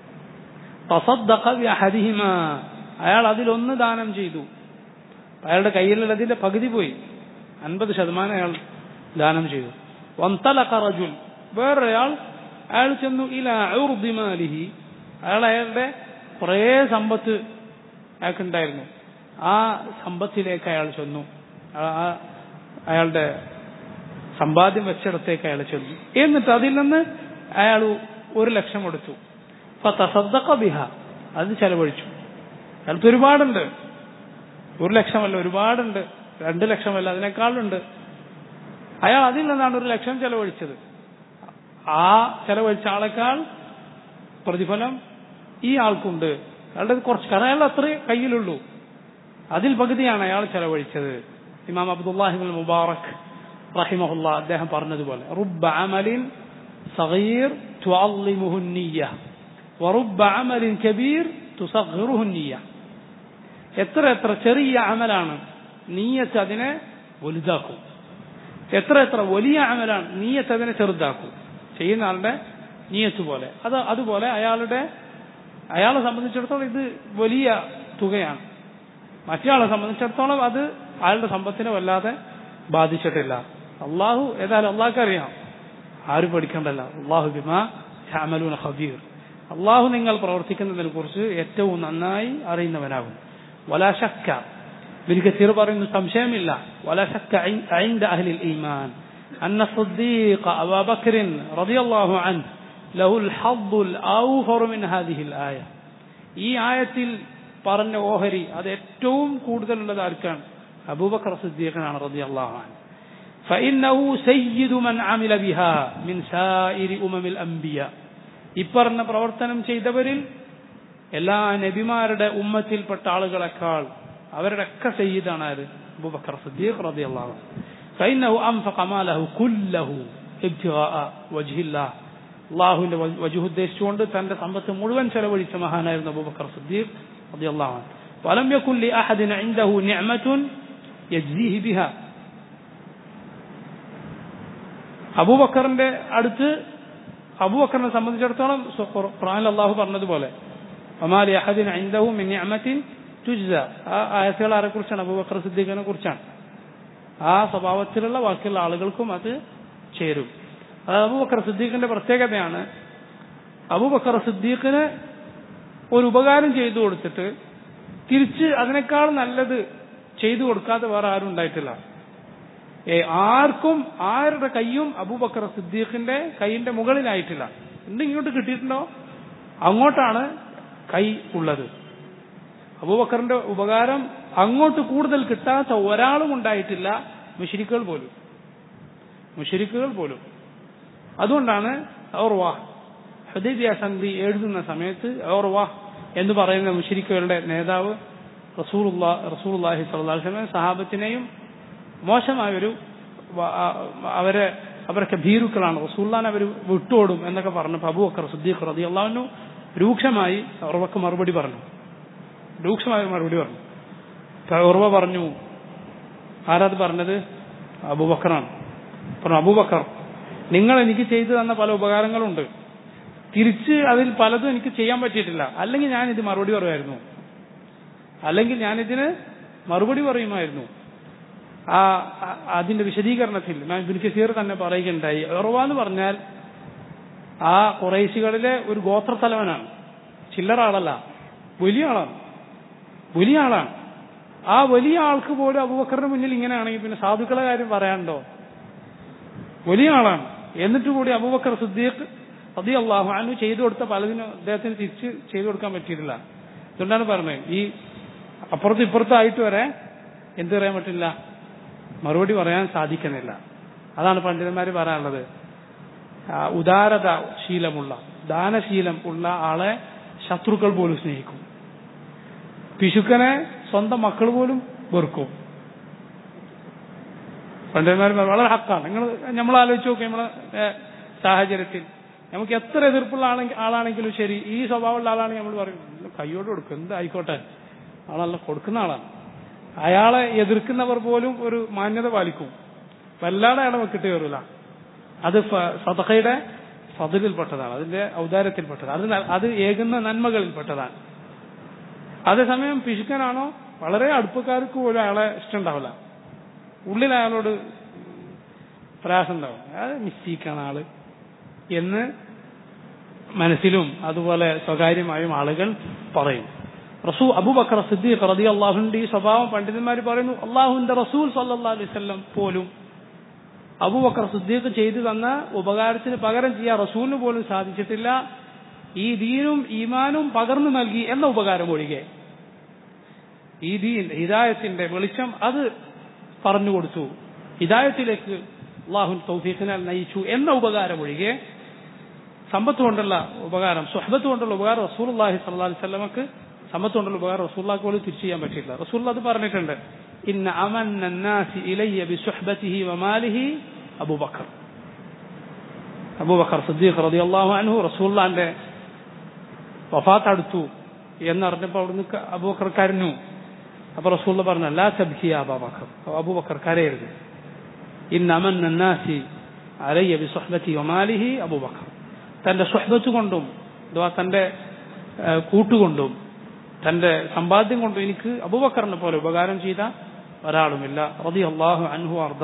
തസദ്ദഖ ബിഅഹദിഹിമാ അയാൾ അതിലൊന്ന് ദാനം ചെയ്തു അയാളുടെ കയ്യിലുള്ളതിന്റെ പകുതി പോയി അൻപത് ശതമാനം അയാൾ ദാനം ചെയ്തു വന്തലഖ റജുൽ വേറൊരാൾ അയാൾ ചെന്നു ഇല ഔർദിമാലിഹി അയാൾ അയാളുടെ കുറേ സമ്പത്ത് അയാൾക്കുണ്ടായിരുന്നു ആ സമ്പത്തിലേക്ക് അയാൾ ചെന്നു ആ- ആ- അയാളുടെ സമ്പാദ്യം വെച്ചിടത്തേക്ക് അയാൾ ചെന്നു എന്നിട്ട് അതിൽ നിന്ന് അയാൾ ഒരു ലക്ഷം കൊടുത്തു ഫതസദ്ദഖ ബിഹ അത് ചെലവഴിച്ചു അയാൾക്ക് ഒരുപാടുണ്ട് ഒരു ലക്ഷമല്ല ഒരുപാടുണ്ട് രണ്ട് ലക്ഷമല്ല അതിനേക്കാളുണ്ട് അയാൾ അതിൽ നിന്നാണ് ഒരു ലക്ഷം ചെലവഴിച്ചത് ആ ചെലവഴിച്ച ആളെക്കാൾ പ്രതിഫലം ഈ ആൾക്കുണ്ട് അയാളുടെ കുറച്ച് കാരണം അയാൾ അത്രേ കയ്യിലുള്ളൂ അതിൽ പകുതിയാണ് അയാൾ ചെലവഴിച്ചത് ഇമാം അബ്ദുല്ലാഹിബുൽ മുബാറക് റഹിമഹുല്ല അദ്ദേഹം പറഞ്ഞതുപോലെ റുബ്ബ അമലിൻ സഗീർ തുഅള്ളിമുഹു നിയ്യ വറുബ്ബ അമലിൻ കബീർ തുസഗ്ഗിറുഹു നിയ്യ എത്ര എത്ര ചെറിയ അമലാണ് നീയത്ത് അതിനെ വലുതാക്കും എത്ര എത്ര വലിയ അമലാണ് നീയത്ത് അതിനെ ചെറുതാക്കും ചെയ്യുന്ന ആളുടെ നീയത്ത് പോലെ അത് അതുപോലെ അയാളുടെ അയാളെ സംബന്ധിച്ചിടത്തോളം ഇത് വലിയ തുകയാണ് മറ്റേയാളെ സംബന്ധിച്ചിടത്തോളം അത് അയാളുടെ സമ്പത്തിനെ വല്ലാതെ ബാധിച്ചിട്ടില്ല അള്ളാഹു ഏതായാലും അള്ളാഹ്ക്ക് അറിയാം ആരും പഠിക്കണ്ടല്ല അള്ളാഹു ബിമാ ഷാമലൂന ഖബീർ അള്ളാഹു നിങ്ങൾ പ്രവർത്തിക്കുന്നതിനെ കുറിച്ച് ഏറ്റവും നന്നായി അറിയുന്നവനാകും വലാ ശക്ക ബിൻ കസീർ പറയുന്നു സംശയമില്ല വലാ ശക്ക عند أهل الإيمان أن الصديق أبا بكر رضي الله عنه له الحظ الأوفر من هذه الآية ഈ ആയത്തിൽ പറഞ്ഞ ഓഹരി അത് ഏറ്റവും കൂടുതലുള്ളത് ആർക്കാണ് അബൂബക്കർ സിദ്ദീഖിനാണ് റളിയല്ലാഹു അൻഹു فإنه سيد من عمل بها من سائر أمم الأنبياء ഇപ്പറഞ്ഞ പ്രവർത്തനം ചെയ്തവരിൽ എല്ലാ നബിമാരുടെ ഉമ്മത്തിൽപ്പെട്ട ആളുകളെക്കാൾ അവരുടെ ഒക്കെ സയ്യിദാണ് ആര് അബൂബക്കർ സിദ്ദീഖ് റളിയല്ലാഹു അൻഹു فإنه أنفق ماله كله ابتغاء وجه الله അള്ളാഹുവിന്റെ വജുഹ് ഉദ്ദേശിച്ചുകൊണ്ട് തന്റെ സമ്പത്ത് മുഴുവൻ ചെലവഴിച്ച മഹാനായിരുന്നു അബൂബക്കർ സിദ്ദീഖ് റളിയല്ലാഹു അൻഹു ولم يكن لأحد عنده نعمة يجزيه بها അബൂബക്കറിന്റെ അടുത്ത് അബൂബക്കറിനെ സംബന്ധിച്ചിടത്തോളം ഖുർആനിൽ അള്ളാഹു പറഞ്ഞതുപോലെ ഒമാലി അഹദിൻ ഐന്ദഹു മിൻ നിഅമത്തിൻ തുജ്സ ആ ആയത്തുകൾ ആരെ കുറിച്ചാണ് അബൂബക്കർ സിദ്ദീഖിനെ കുറിച്ചാണ് ആ സ്വഭാവത്തിലുള്ള ബാക്കിയുള്ള ആളുകൾക്കും അത് ചേരും അത് അബൂബക്കർ സിദ്ദീഖിന്റെ പ്രത്യേകതയാണ് അബൂബക്കർ സിദ്ദീഖിന് ഒരു ഉപകാരം ചെയ്തു കൊടുത്തിട്ട് തിരിച്ച് അതിനേക്കാൾ നല്ലത് ചെയ്തു കൊടുക്കാതെ വേറെ ആരും ഉണ്ടായിട്ടില്ല ഏ ആർക്കും ആരുടെ കൈയും അബൂബക്കർ സിദ്ദീഖിന്റെ കൈയിന്റെ മുകളിലായിട്ടില്ല എന്ത് ഇങ്ങോട്ട് കിട്ടിയിട്ടുണ്ടോ അങ്ങോട്ടാണ് കൈ ഉള്ളത് അബൂബക്കറിന്റെ ഉപകാരം അങ്ങോട്ട് കൂടുതൽ കിട്ടാത്ത ഒരാളും ഉണ്ടായിട്ടില്ല മുഷിരിക്കുകൾ പോലും മുഷിരിക്കുകൾ പോലും അതുകൊണ്ടാണ് ഓർവാ ഹുദൈബിയ സന്ധി എഴുതുന്ന സമയത്ത് ഓർവാ എന്ന് പറയുന്ന മുഷിരിക്കുകളുടെ നേതാവ് റസൂലുള്ളാ റസൂലുള്ളാഹി സ്വല്ലല്ലാഹു അലൈഹി വസല്ലം സഹാബത്തിനെയും മോശമായൊരു വ- ആ- അവരെ അവരൊക്കെ ഭീരുക്കളാണ് റസൂല്ലാൻ അവർ വിട്ടോടും എന്നൊക്കെ പറഞ്ഞപ്പോൾ അബൂബക്കർ സിദ്ദീഖ് റളിയല്ലാഹു രൂക്ഷമായി ഉറവക്ക് മറുപടി പറഞ്ഞു രൂക്ഷമായ മറുപടി പറഞ്ഞു അപ്പൊ ഉറവ പറഞ്ഞു ആരാത് പറഞ്ഞത് അബൂബക്കറാണ് പറഞ്ഞു അബൂബക്കർ നിങ്ങൾ എനിക്ക് ചെയ്തു തന്ന പല ഉപകാരങ്ങളുണ്ട് തിരിച്ച് അതിൽ പലതും എനിക്ക് ചെയ്യാൻ പറ്റിയിട്ടില്ല അല്ലെങ്കിൽ ഞാൻ ഇത് മറുപടി പറയുമായിരുന്നു അല്ലെങ്കിൽ ഞാനിതിന് മറുപടി പറയുമായിരുന്നു ആ ആ- അതിന്റെ വിശദീകരണത്തിൽ ഞാൻ ഇബ്നു കസീർ തന്നെ പറയുകയുണ്ടായി ഉറവ എന്ന് പറഞ്ഞാൽ ആ കുറേശികളിലെ ഒരു ഗോത്രത്തലവനാണ് ചില്ലറ ആളല്ല വലിയ ആളാണ് വലിയ ആളാണ് ആ വലിയ ആൾക്ക് പോലും അബൂബക്കറിന്റെ മുന്നിൽ ഇങ്ങനെയാണെങ്കിൽ പിന്നെ സാധുക്കളെ കാര്യം പറയാനുണ്ടോ വലിയ ആളാണ് എന്നിട്ട് കൂടി അബൂബക്കർ സിദ്ദീഖ് അതി അള്ളാഹു അനു ചെയ്തു കൊടുത്ത പലതിനും അദ്ദേഹത്തിന് തിരിച്ച് ചെയ്തു കൊടുക്കാൻ പറ്റിയിട്ടില്ല അതുകൊണ്ടാണ് പറഞ്ഞത് ഈ അപ്പുറത്തും ഇപ്പുറത്തായിട്ട് വരെ എന്ത് പറയാൻ പറ്റില്ല മറുപടി പറയാൻ സാധിക്കുന്നില്ല അതാണ് പണ്ഡിതന്മാർ പറയാനുള്ളത് ആ, ഉദാരത ശീലമുള്ള ദാനശീലം ഉള്ള ആളെ ശത്രുക്കൾ പോലും സ്നേഹിക്കും പിശുക്കനെ സ്വന്തം മക്കൾ പോലും വെറുക്കും പണ്ഡിതന്മാർ പറയും, വളരെ ഹക്കാണ് നിങ്ങൾ നമ്മൾ ആലോചിച്ച് നോക്കി നമ്മളെ ഏ, സാഹചര്യത്തിൽ നമുക്ക് എത്ര എതിർപ്പുള്ള ആണെങ്കിൽ ആളാണെങ്കിലും ശരി ഈ സ്വഭാവമുള്ള ആളാണെങ്കിൽ നമ്മൾ പറയും "ഇത് കൈയോട് കൊടുക്കും എന്തായിക്കോട്ടെ ആളല്ല കൊടുക്കുന്ന ആളാണ് അയാളെ എതിർക്കുന്നവർ പോലും ഒരു മാന്യത പാലിക്കും വല്ലാതെ അയാളെ വെക്കിട്ട് കയറില്ല അത് ഫ- സദഖയുടെ ഫതിലിൽപ്പെട്ടതാണ് അതിന്റെ ഔദാര്യത്തിൽപ്പെട്ടതാണ് അത് ന- അത് ഏകുന്ന നന്മകളിൽപ്പെട്ടതാണ് അതേസമയം പിശുക്കനാണോ വളരെ അടുപ്പക്കാർക്ക് പോലും അയാളെ ഇഷ്ടമുണ്ടാവില്ല ഉള്ളിൽ അയാളോട് പ്രയാസം ഉണ്ടാവും അത് മിസ്റ്റേക്കാണ് ആള് എന്ന് മനസ്സിലും അതുപോലെ സ്വകാര്യമായും ആളുകൾ പറയും റസൂ അബൂബക്കർ സിദ്ദീഖ് റതി അള്ളാഹുന്റെ ഈ സ്വഭാവം പണ്ഡിതന്മാർ പറയുന്നു അള്ളാഹുവിന്റെ റസൂൽ സല്ലാ അലൈവല്ലം പോലും അബൂബക്കർ സിദ്ദീഖ് ചെയ്തു തന്ന ഉപകാരത്തിന് പകരം ചെയ്യാൻ റസൂലിന് പോലും സാധിച്ചിട്ടില്ല ഈ ദീനും ഈമാനും പകർന്നു നൽകി എന്ന ഉപകാരം ഒഴികെ ഈ ദീൻ ഹിദായത്തിന്റെ വെളിച്ചം അത് പറഞ്ഞു കൊടുത്തു ഹിദായത്തിലേക്ക് അള്ളാഹു തൗഫീഖിനാൽ നയിച്ചു എന്ന ഉപകാരം ഒഴികെ സമ്പത്ത് കൊണ്ടുള്ള ഉപകാരം സുഹബത്ത് കൊണ്ടുള്ള ഉപകാരം റസൂൽ അള്ളാഹി സല്ലാ വല്ലമക്ക് സമ്പത്ത് കൊണ്ടുള്ള ഉപകാരം റസൂള്ളാക്ക് പോലും തിരിച്ചു ചെയ്യാൻ പറ്റില്ല റസൂൽ അത് പറഞ്ഞിട്ടുണ്ട് ഇന്ന അമന്നാസി ഇലയ്യ ബി സുഹബത്തിഹി വമാലിഹി അബൂബക്കർ അബൂബക്കർ സിദ്ദീഖ് റളിയല്ലാഹു അൻഹു റസൂള്ളാന്റെ വഫാത്ത് അടുത്തു എന്നറിഞ്ഞപ്പോൾ അവിടുന്ന് അബൂബക്കർ കരഞ്ഞു അപ്പൊ റസൂള്ള പറഞ്ഞു ലാ തബ്കിയ അബൂബക്കർ അബൂബക്കർ കരയരുത് ഇന്ന അമന്നാസി അലയ്യ ബി സുഹബത്തി വമാലിഹി അബൂബക്കർ തന്റെ സുഹബത്ത് കൊണ്ടും അഥവാ തന്റെ കൂട്ടുകൊണ്ടും തന്റെ സമ്പാദ്യം കൊണ്ടും എനിക്ക് അബൂബക്കറിനെ പോലെ ഉപകാരം ചെയ്ത ഒരാളുമില്ല റതി അള്ളാഹു അൻഹു അർദ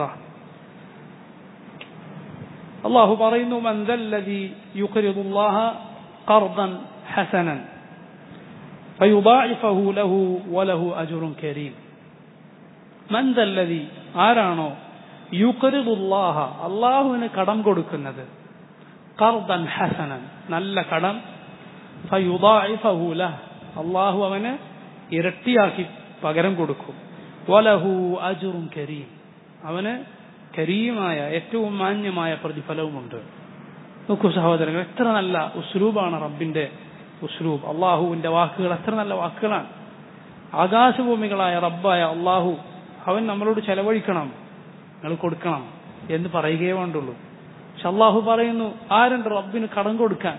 അള്ളാഹു പറയുന്നു മന്ദല്ലതി യുഖരിദുല്ലാഹ ഖർദൻ ഹസനൻ فيضاعفه له وله أجر كريم من ذا الذي ആരാണോ യുഖരിദുല്ലാഹ അള്ളാഹുവിന് കടം കൊടുക്കുന്നത് കർദൻ ഹസനൻ നല്ല കടം ഫയുദാഇഫഹു ലഹ് അള്ളാഹു അവന് ഇരട്ടിയാക്കി പകരം കൊടുക്കും വലഹു അജുറും കരീം അവന് കരീമായ ഏറ്റവും മാന്യമായ പ്രതിഫലവുമുണ്ട് നോക്കൂ സഹോദരങ്ങൾ എത്ര നല്ല ഉസ്ലൂബാണ് റബ്ബിന്റെ ഉസ്ലൂബ് അള്ളാഹുവിന്റെ വാക്കുകൾ എത്ര നല്ല വാക്കുകളാണ് ആകാശഭൂമികളായ റബ്ബായ അള്ളാഹു അവൻ നമ്മളോട് ചെലവഴിക്കണം നിങ്ങൾ കൊടുക്കണം എന്ന് പറയുകയേ വേണ്ടുള്ളൂ പക്ഷെ അള്ളാഹു പറയുന്നു ആരുണ്ട് റബ്ബിന് കടം കൊടുക്കാൻ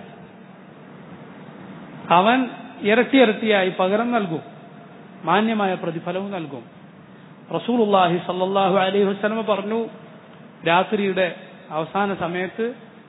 അവൻ ഇരട്ടി ഇരട്ടിയായി പകരം നൽകും മാന്യമായ പ്രതിഫലവും നൽകും റസൂലുള്ളാഹി സല്ലല്ലാഹു അലൈഹി വസല്ലമ പറഞ്ഞു രാത്രിയുടെ അവസാന സമയത്ത്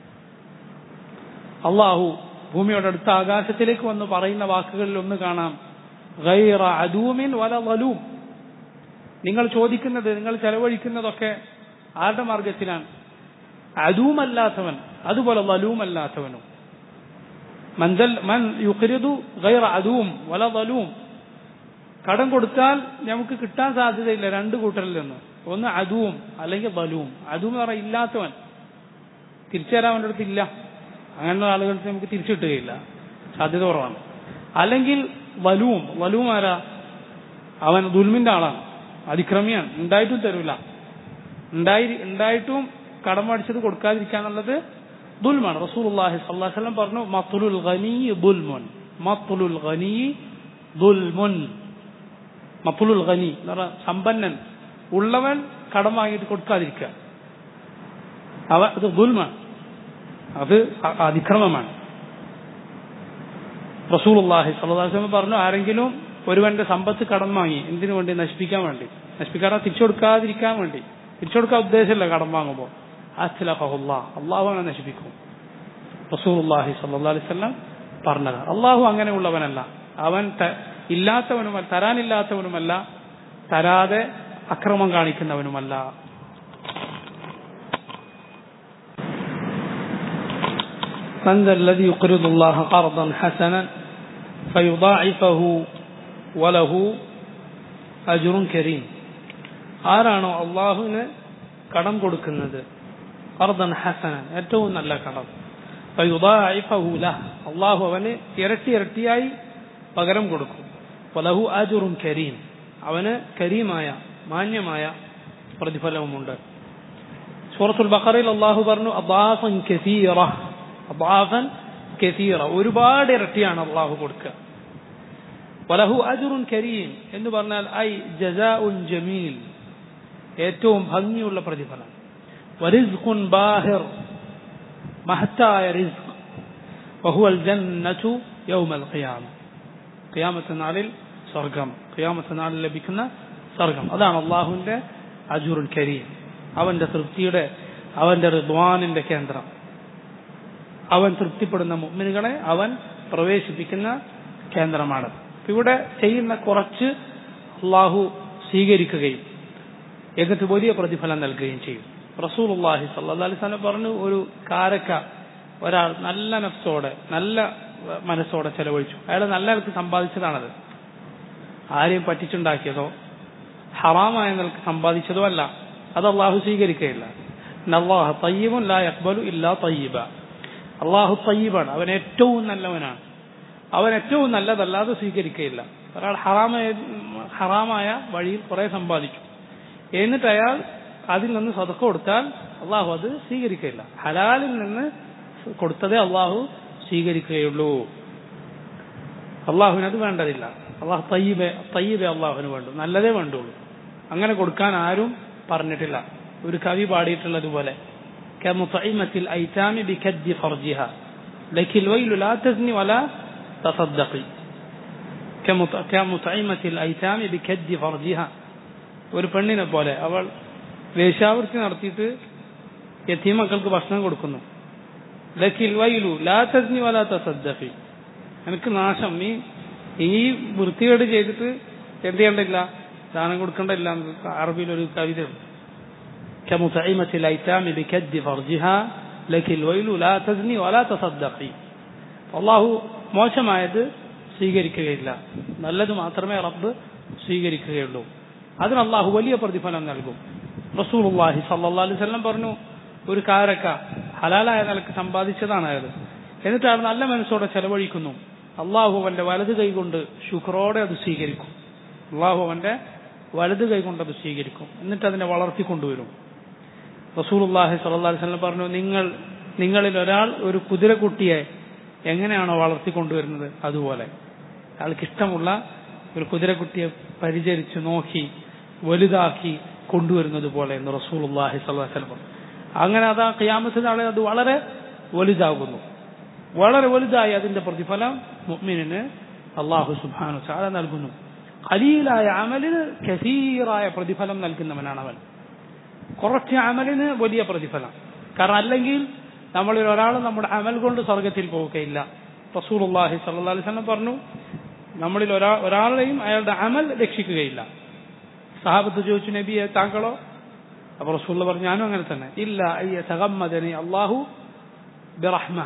അള്ളാഹു ഭൂമിയുടെ അടുത്ത ആകാശത്തിലേക്ക് വന്ന് പറയുന്ന വാക്കുകളിൽ ഒന്ന് കാണാം ഗൈറ അദൂമിൻ വല വലൂം നിങ്ങൾ ചോദിക്കുന്നത് നിങ്ങൾ ചെലവഴിക്കുന്നതൊക്കെ ആരുടെ മാർഗത്തിലാണ് അദൂമല്ലാത്തവൻ അതുപോലെ വലൂമല്ലാത്തവനും മൻദൽ മൻ യുഖരിദു ഗൈറ അദൂം വല വലൂം കടം കൊടുത്താൽ നമുക്ക് കിട്ടാൻ സാധ്യതയില്ല രണ്ട് കൂട്ടരിൽ നിന്ന് ഒന്ന് അദൂം അല്ലെങ്കിൽ ബലൂം അദൂം എന്ന് പറഞ്ഞാൽ ഇല്ലാത്തവൻ തിരിച്ചു തരാൻ അവൻ്റെ അടുത്ത് ഇല്ല അങ്ങനെയുള്ള ആളുകൾക്ക് നമുക്ക് തിരിച്ചു കിട്ടുകയില്ല സാധ്യത കുറവാണ് അല്ലെങ്കിൽ വലൂം വലൂം ആരാ അവൻ ദുൽമിന്റെ ആളാണ് അതിക്രമിയാണ് ഉണ്ടായിട്ടും തരൂല ഉണ്ടായി ഉണ്ടായിട്ടും കടം അടിച്ചത് കൊടുക്കാതിരിക്കാന്നുള്ളത് ദുൽമാണ് റസൂലുള്ളാഹി സ്വല്ലല്ലാഹു അലൈഹി വസല്ലം പറഞ്ഞു മത്ലുൽ ഗനി ദുൽമുൻ മത്ലുൽ ഗനി ദുൽമുൻ മത്തുലുൽ ഖനി എന്ന് പറഞ്ഞാൽ സമ്പന്നൻ ഉള്ളവൻ കടം വാങ്ങിയിട്ട് കൊടുക്കാതിരിക്കുക അവ അത് ദുൽമാണ് അത് അതിക്രമമാണ് റസൂലുള്ളാഹി സ്വല്ലല്ലാഹു അലൈഹി വസല്ലം പറഞ്ഞു ആരെങ്കിലും ഒരുവന്റെ സമ്പത്ത് കടം വാങ്ങി എന്തിനു വേണ്ടി നശിപ്പിക്കാൻ വേണ്ടി നശിപ്പിക്കാതെ തിരിച്ചു കൊടുക്കാതിരിക്കാൻ വേണ്ടി തിരിച്ചു കൊടുക്കാൻ ഉദ്ദേശമില്ല കടം വാങ്ങുമ്പോൾ അസ്ലഹുല്ലാ അള്ളാഹു അവനെ നശിപ്പിക്കും റസൂലുള്ളാഹി സ്വല്ലല്ലാഹു അലൈഹി വസല്ലം പറഞ്ഞത് അള്ളാഹു അങ്ങനെയുള്ളവനല്ല അവൻ ഇല്ലാത്തവനുമല്ല തരാനില്ലാത്തവനുമല്ല തരാതെ അക്രമം കാണിക്കുന്നവനുമല്ല من ذا الذي يقرض الله قرضا حسنا فيضاعفه وله أجر كريم ആരാണോ അള്ളാഹുവിന് കടം കൊടുക്കുന്നത് അർദൻ ഹസനൻ ഏറ്റവും നല്ല കടം അള്ളാഹു അവന് ഇരട്ടി ഇരട്ടിയായി പകരം കൊടുക്കും വലഹു അജുറും കരീം അവന് കരീമായ മാന്യമായ പ്രതിഫലവുമുണ്ട് സൂറത്തുൽ ബഖറയിൽ അള്ളാഹു പറഞ്ഞു അബാഫൻ കസീറ അബാഫൻ കസീറ ഒരുപാട് ഇരട്ടിയാണ് അള്ളാഹു കൊടുക്കുക വലഹു അജുറുൻ കരീം എന്ന് പറഞ്ഞാൽ ഐ ജസാ ഉൻ ജമീൽ ഏറ്റവും ഭംഗിയുള്ള പ്രതിഫലം വരിസ്ഖുൻ ബാഹിർ മഹത്തായ റിസ്ഖ് വഹുവൽ ജന്നതു യൗമൽ ഖിയാമ ഖിയാമത്ത് നാളിൽ സ്വർഗം ഖിയാമത്ത് നാളിൽ ലഭിക്കുന്ന സ്വർഗം അതാണ് അള്ളാഹുവിന്റെ അജുറുൽ കരീം അവന്റെ തൃപ്തിയുടെ അവന്റെ റിദ്വാനിന്റെ കേന്ദ്രം അവൻ തൃപ്തിപ്പെടുന്ന മുഅ്മിനുകളെ അവൻ പ്രവേശിപ്പിക്കുന്ന കേന്ദ്രമാണ് ഇവിടെ ചെയ്യുന്ന കുറച്ച് അള്ളാഹു സ്വീകരിക്കുകയും എന്നിട്ട് വലിയ പ്രതിഫലം നൽകുകയും ചെയ്യും റസൂലുള്ളാഹി സല്ലല്ലാഹു അലൈഹി വസല്ലം പറഞ്ഞു ഒരു കാരക്ക ഒരാൾ നല്ല നഫ്സോടെ നല്ല മനസ്സോടെ ചെലവഴിച്ചു അയാൾ നല്ല നിലക്ക് സമ്പാദിച്ചതാണത് ആരെയും പറ്റിച്ചുണ്ടാക്കിയതോ ഹറാമായ നിലക്ക് സമ്പാദിച്ചതോ അല്ല അത് അള്ളാഹു സ്വീകരിക്കുകയില്ല അള്ളാഹു തയ്യബും ലാ യക്ബലു ഇല്ലാ തയ്യബ അള്ളാഹു തയ്യബാണ് അവൻ ഏറ്റവും നല്ലവനാണ് അവൻ ഏറ്റവും നല്ലതല്ലാതെ സ്വീകരിക്കുകയില്ല ഒരാൾ ഹറാമായ ഹറാമായ വഴിയിൽ കുറെ സമ്പാദിച്ചു എന്നിട്ട് അയാൾ അതിൽ നിന്ന് സതക്ക കൊടുത്താൽ അള്ളാഹു അത് സ്വീകരിക്കുകയില്ല ഹലാലിൽ നിന്ന് കൊടുത്തതേ അള്ളാഹു സ്വീകരിക്കുകയുള്ളൂ അള്ളാഹുവിന് അത് വേണ്ടതില്ല അള്ളാഹു തയ്യബെ തയ്യബെ അള്ളാഹുവിന് വേണ്ടു നല്ലതേ വേണ്ടുള്ളൂ അങ്ങനെ കൊടുക്കാൻ ആരും പറഞ്ഞിട്ടില്ല ഒരു കവി പാടിയിട്ടുള്ളതുപോലെ كمطعمة الأيتام بكد فرجها لك الويل لا تزني ولا تصدقي كمطعمة الأيتام بكد فرجها ഒരു പെണ്ണിനെ പോലെ അവൾ വേശ്യാവൃത്തി നടത്തിയിട്ട് യത്തീമക്കൾക്ക് ഭക്ഷണം കൊടുക്കുന്നു ലക്കിൽ വൈലു ലാ തസ്നി വലാ തസദ്ദഖി എനിക്ക് നാശം നീ ഈ വൃത്തികേട് ചെയ്തിട്ട് എന്ത് ചെയ്യണ്ടില്ല ദാനം കൊടുക്കണ്ടില്ല അറബിയിൽ ഒരു കവിത كمطعمة الأيتام بكد فرجها لك الويل لا تزني ولا تصدقي അള്ളാഹു മോശമായത് സ്വീകരിക്കുകയില്ല നല്ലത് മാത്രമേ റബ്ബ് സ്വീകരിക്കുകയുള്ളൂ അതിന് അള്ളാഹു വലിയ പ്രതിഫലം നൽകും റസൂലുള്ളാഹി സല്ലല്ലാഹു അലൈഹി വസല്ലം പറഞ്ഞു ഒരു കാരക്ക ഹലാലായ നിലക്ക് സമ്പാദിച്ചതാണ് അയാൾ എന്നിട്ട് അയാൾ നല്ല മനസ്സോടെ ചെലവഴിക്കുന്നു അള്ളാഹു അവന്റെ വലത് കൈ കൊണ്ട് ശുക്രോടെ അത് സ്വീകരിക്കും അള്ളാഹു അവന്റെ വലത് കൈ കൊണ്ട് അത് സ്വീകരിക്കും എന്നിട്ട് അതിനെ വളർത്തിക്കൊണ്ടുവരും റസൂലുള്ളാഹി സ്വല്ലല്ലാഹു അലൈഹി വസല്ലം പറഞ്ഞു നിങ്ങൾ നിങ്ങളിൽ ഒരാൾ ഒരു കുതിരക്കുട്ടിയെ എങ്ങനെയാണോ വളർത്തിക്കൊണ്ടുവരുന്നത് അതുപോലെ അയാൾക്ക് ഇഷ്ടമുള്ള ഒരു കുതിരക്കുട്ടിയെ പരിചരിച്ച് നോക്കി വലുതാക്കി കൊണ്ടുവരുന്നത് പോലെ എന്ന് റസൂലുള്ളാഹി സ്വല്ലല്ലാഹു അലൈഹി വസല്ലം അങ്ങനെ അതാ ഖിയാമത്ത് നാളെ അത് വളരെ വലുതാകുന്നു വളരെ വലുതായി അതിന്റെ പ്രതിഫലം മുഅ്മിനിന് അള്ളാഹു സുബ്ഹാനഹു തആല നൽകുന്നു ഖലീലായ അമലിന് കസീറായ പ്രതിഫലം നൽകുന്നവനാണ് അവൻ കുറച്ച് അമലിന് വലിയ പ്രതിഫലം കാരണം അല്ലെങ്കിൽ നമ്മളിൽ ഒരാൾ നമ്മുടെ അമൽ കൊണ്ട് സ്വർഗത്തിൽ പോവുകയില്ല റസൂലുള്ളാഹി സ്വല്ലല്ലാഹു അലൈഹി വസല്ലം പറഞ്ഞു നമ്മളിൽ ഒരാ ഒരാളെയും അയാളുടെ അമൽ രക്ഷിക്കുകയില്ല സഹാബത്ത് ചോദിച്ചു നബിയെ താങ്കളോ അപ്പൊ റസൂള്ള പറഞ്ഞു ഞാനും അങ്ങനെ തന്നെ ഇല്ല അയ്യ തഗമ്മദനി അള്ളാഹു ബിറഹ്മ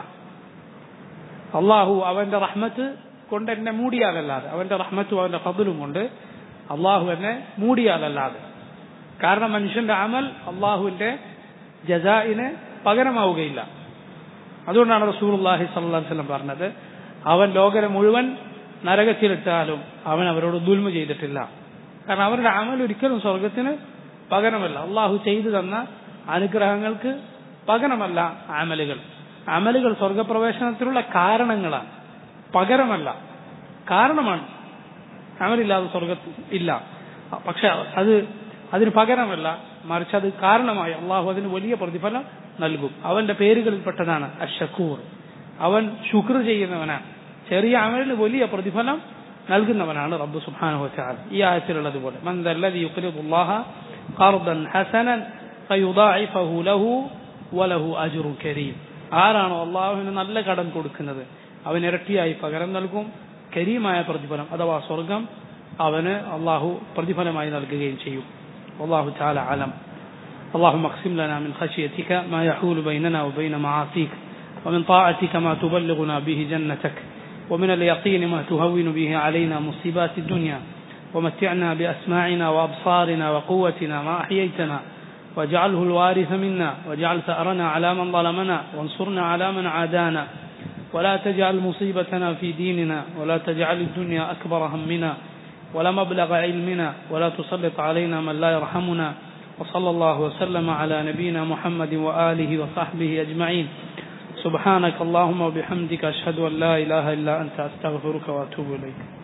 അള്ളാഹു അവന്റെ റഹ്മത്ത് കൊണ്ട് എന്നെ മൂടിയാലല്ലാതെ അവന്റെ റഹ്മത്തും അവന്റെ ഫضലും കൊണ്ട് അള്ളാഹു എന്നെ മൂടിയാലല്ലാതെ കാരണം മനുഷ്യന്റെ അമൽ അള്ളാഹുവിന്റെ ജസാഇന് പകരമാവുകയില്ല അതുകൊണ്ടാണ് റസൂലുള്ളാഹി സ്വല്ലല്ലാഹു അലൈഹി വസല്ലം പറഞ്ഞത് അവൻ ലോകരെ മുഴുവൻ നരകത്തിലിട്ടാലും അവൻ അവരോട് ദുൽമ ചെയ്തിട്ടില്ല കാരണം അവരുടെ അമൽ ഒരിക്കലും സ്വർഗത്തിന് പകരമല്ല അള്ളാഹു ചെയ്തു തന്ന അനുഗ്രഹങ്ങൾക്ക് പകരമല്ല അമലുകൾ അമലുകൾ സ്വർഗപ്രവേശനത്തിനുള്ള കാരണങ്ങളാണ് പകരമല്ല കാരണമാണ് അമലില്ലാതെ സ്വർഗത്തിൽ ഇല്ല പക്ഷെ അത് അതിന് പകരമല്ല മറിച്ച് അത് കാരണമായി അള്ളാഹു അതിന് വലിയ പ്രതിഫലം നൽകും അവന്റെ പേരുകളിൽപ്പെട്ടതാണ് അഷക്കൂർ അവൻ ശുക്ർ ചെയ്യുന്നവനാണ് ചെറിയ അമലിന് വലിയ പ്രതിഫലം നൽകുന്നവനാണ് റബ്ബ് സുബ്ഹാനഹു വതആല ഈ ആയത്തിലുള്ളതുപോലെ മൻ ദല്ലദി യുഖ്രിദുല്ലാഹ ഖർദൻ ഹസനൻ ഫയുദാഇഫഹു ലഹു വലഹു അജ്റുൻ കരീം ആരാണോ അള്ളാഹുവിന് നല്ല കടം കൊടുക്കുന്നത് അവൻ ഇരട്ടിയായി പകരം നൽകും കരീമായ പ്രതിഫലം അഥവാ സ്വർഗം അവന് അള്ളാഹു പ്രതിഫലമായി നൽകുകയും ചെയ്യും والله تعالى أعلم اللهم اقسم لنا من خشيتك ما يحول بيننا وبين معاصيك ومن طاعتك ما تبلغنا به جنتك ومن اليقين ما تهون به علينا مصيبات الدنيا ومتعنا بأسماعنا وأبصارنا وقوتنا ما أحييتنا واجعله الوارث منا واجعل ثأرنا على من ظلمنا وانصرنا على من عادانا ولا تجعل مصيبتنا في ديننا ولا تجعل الدنيا أكبر همنا ولا مبلغ علمنا ولا تسلط علينا من لا يرحمنا وصلى الله وسلم على نبينا محمد وآله وصحبه أجمعين سبحانك اللهم وبحمدك أشهد أن لا إله إلا أنت أستغفرك وأتوب إليك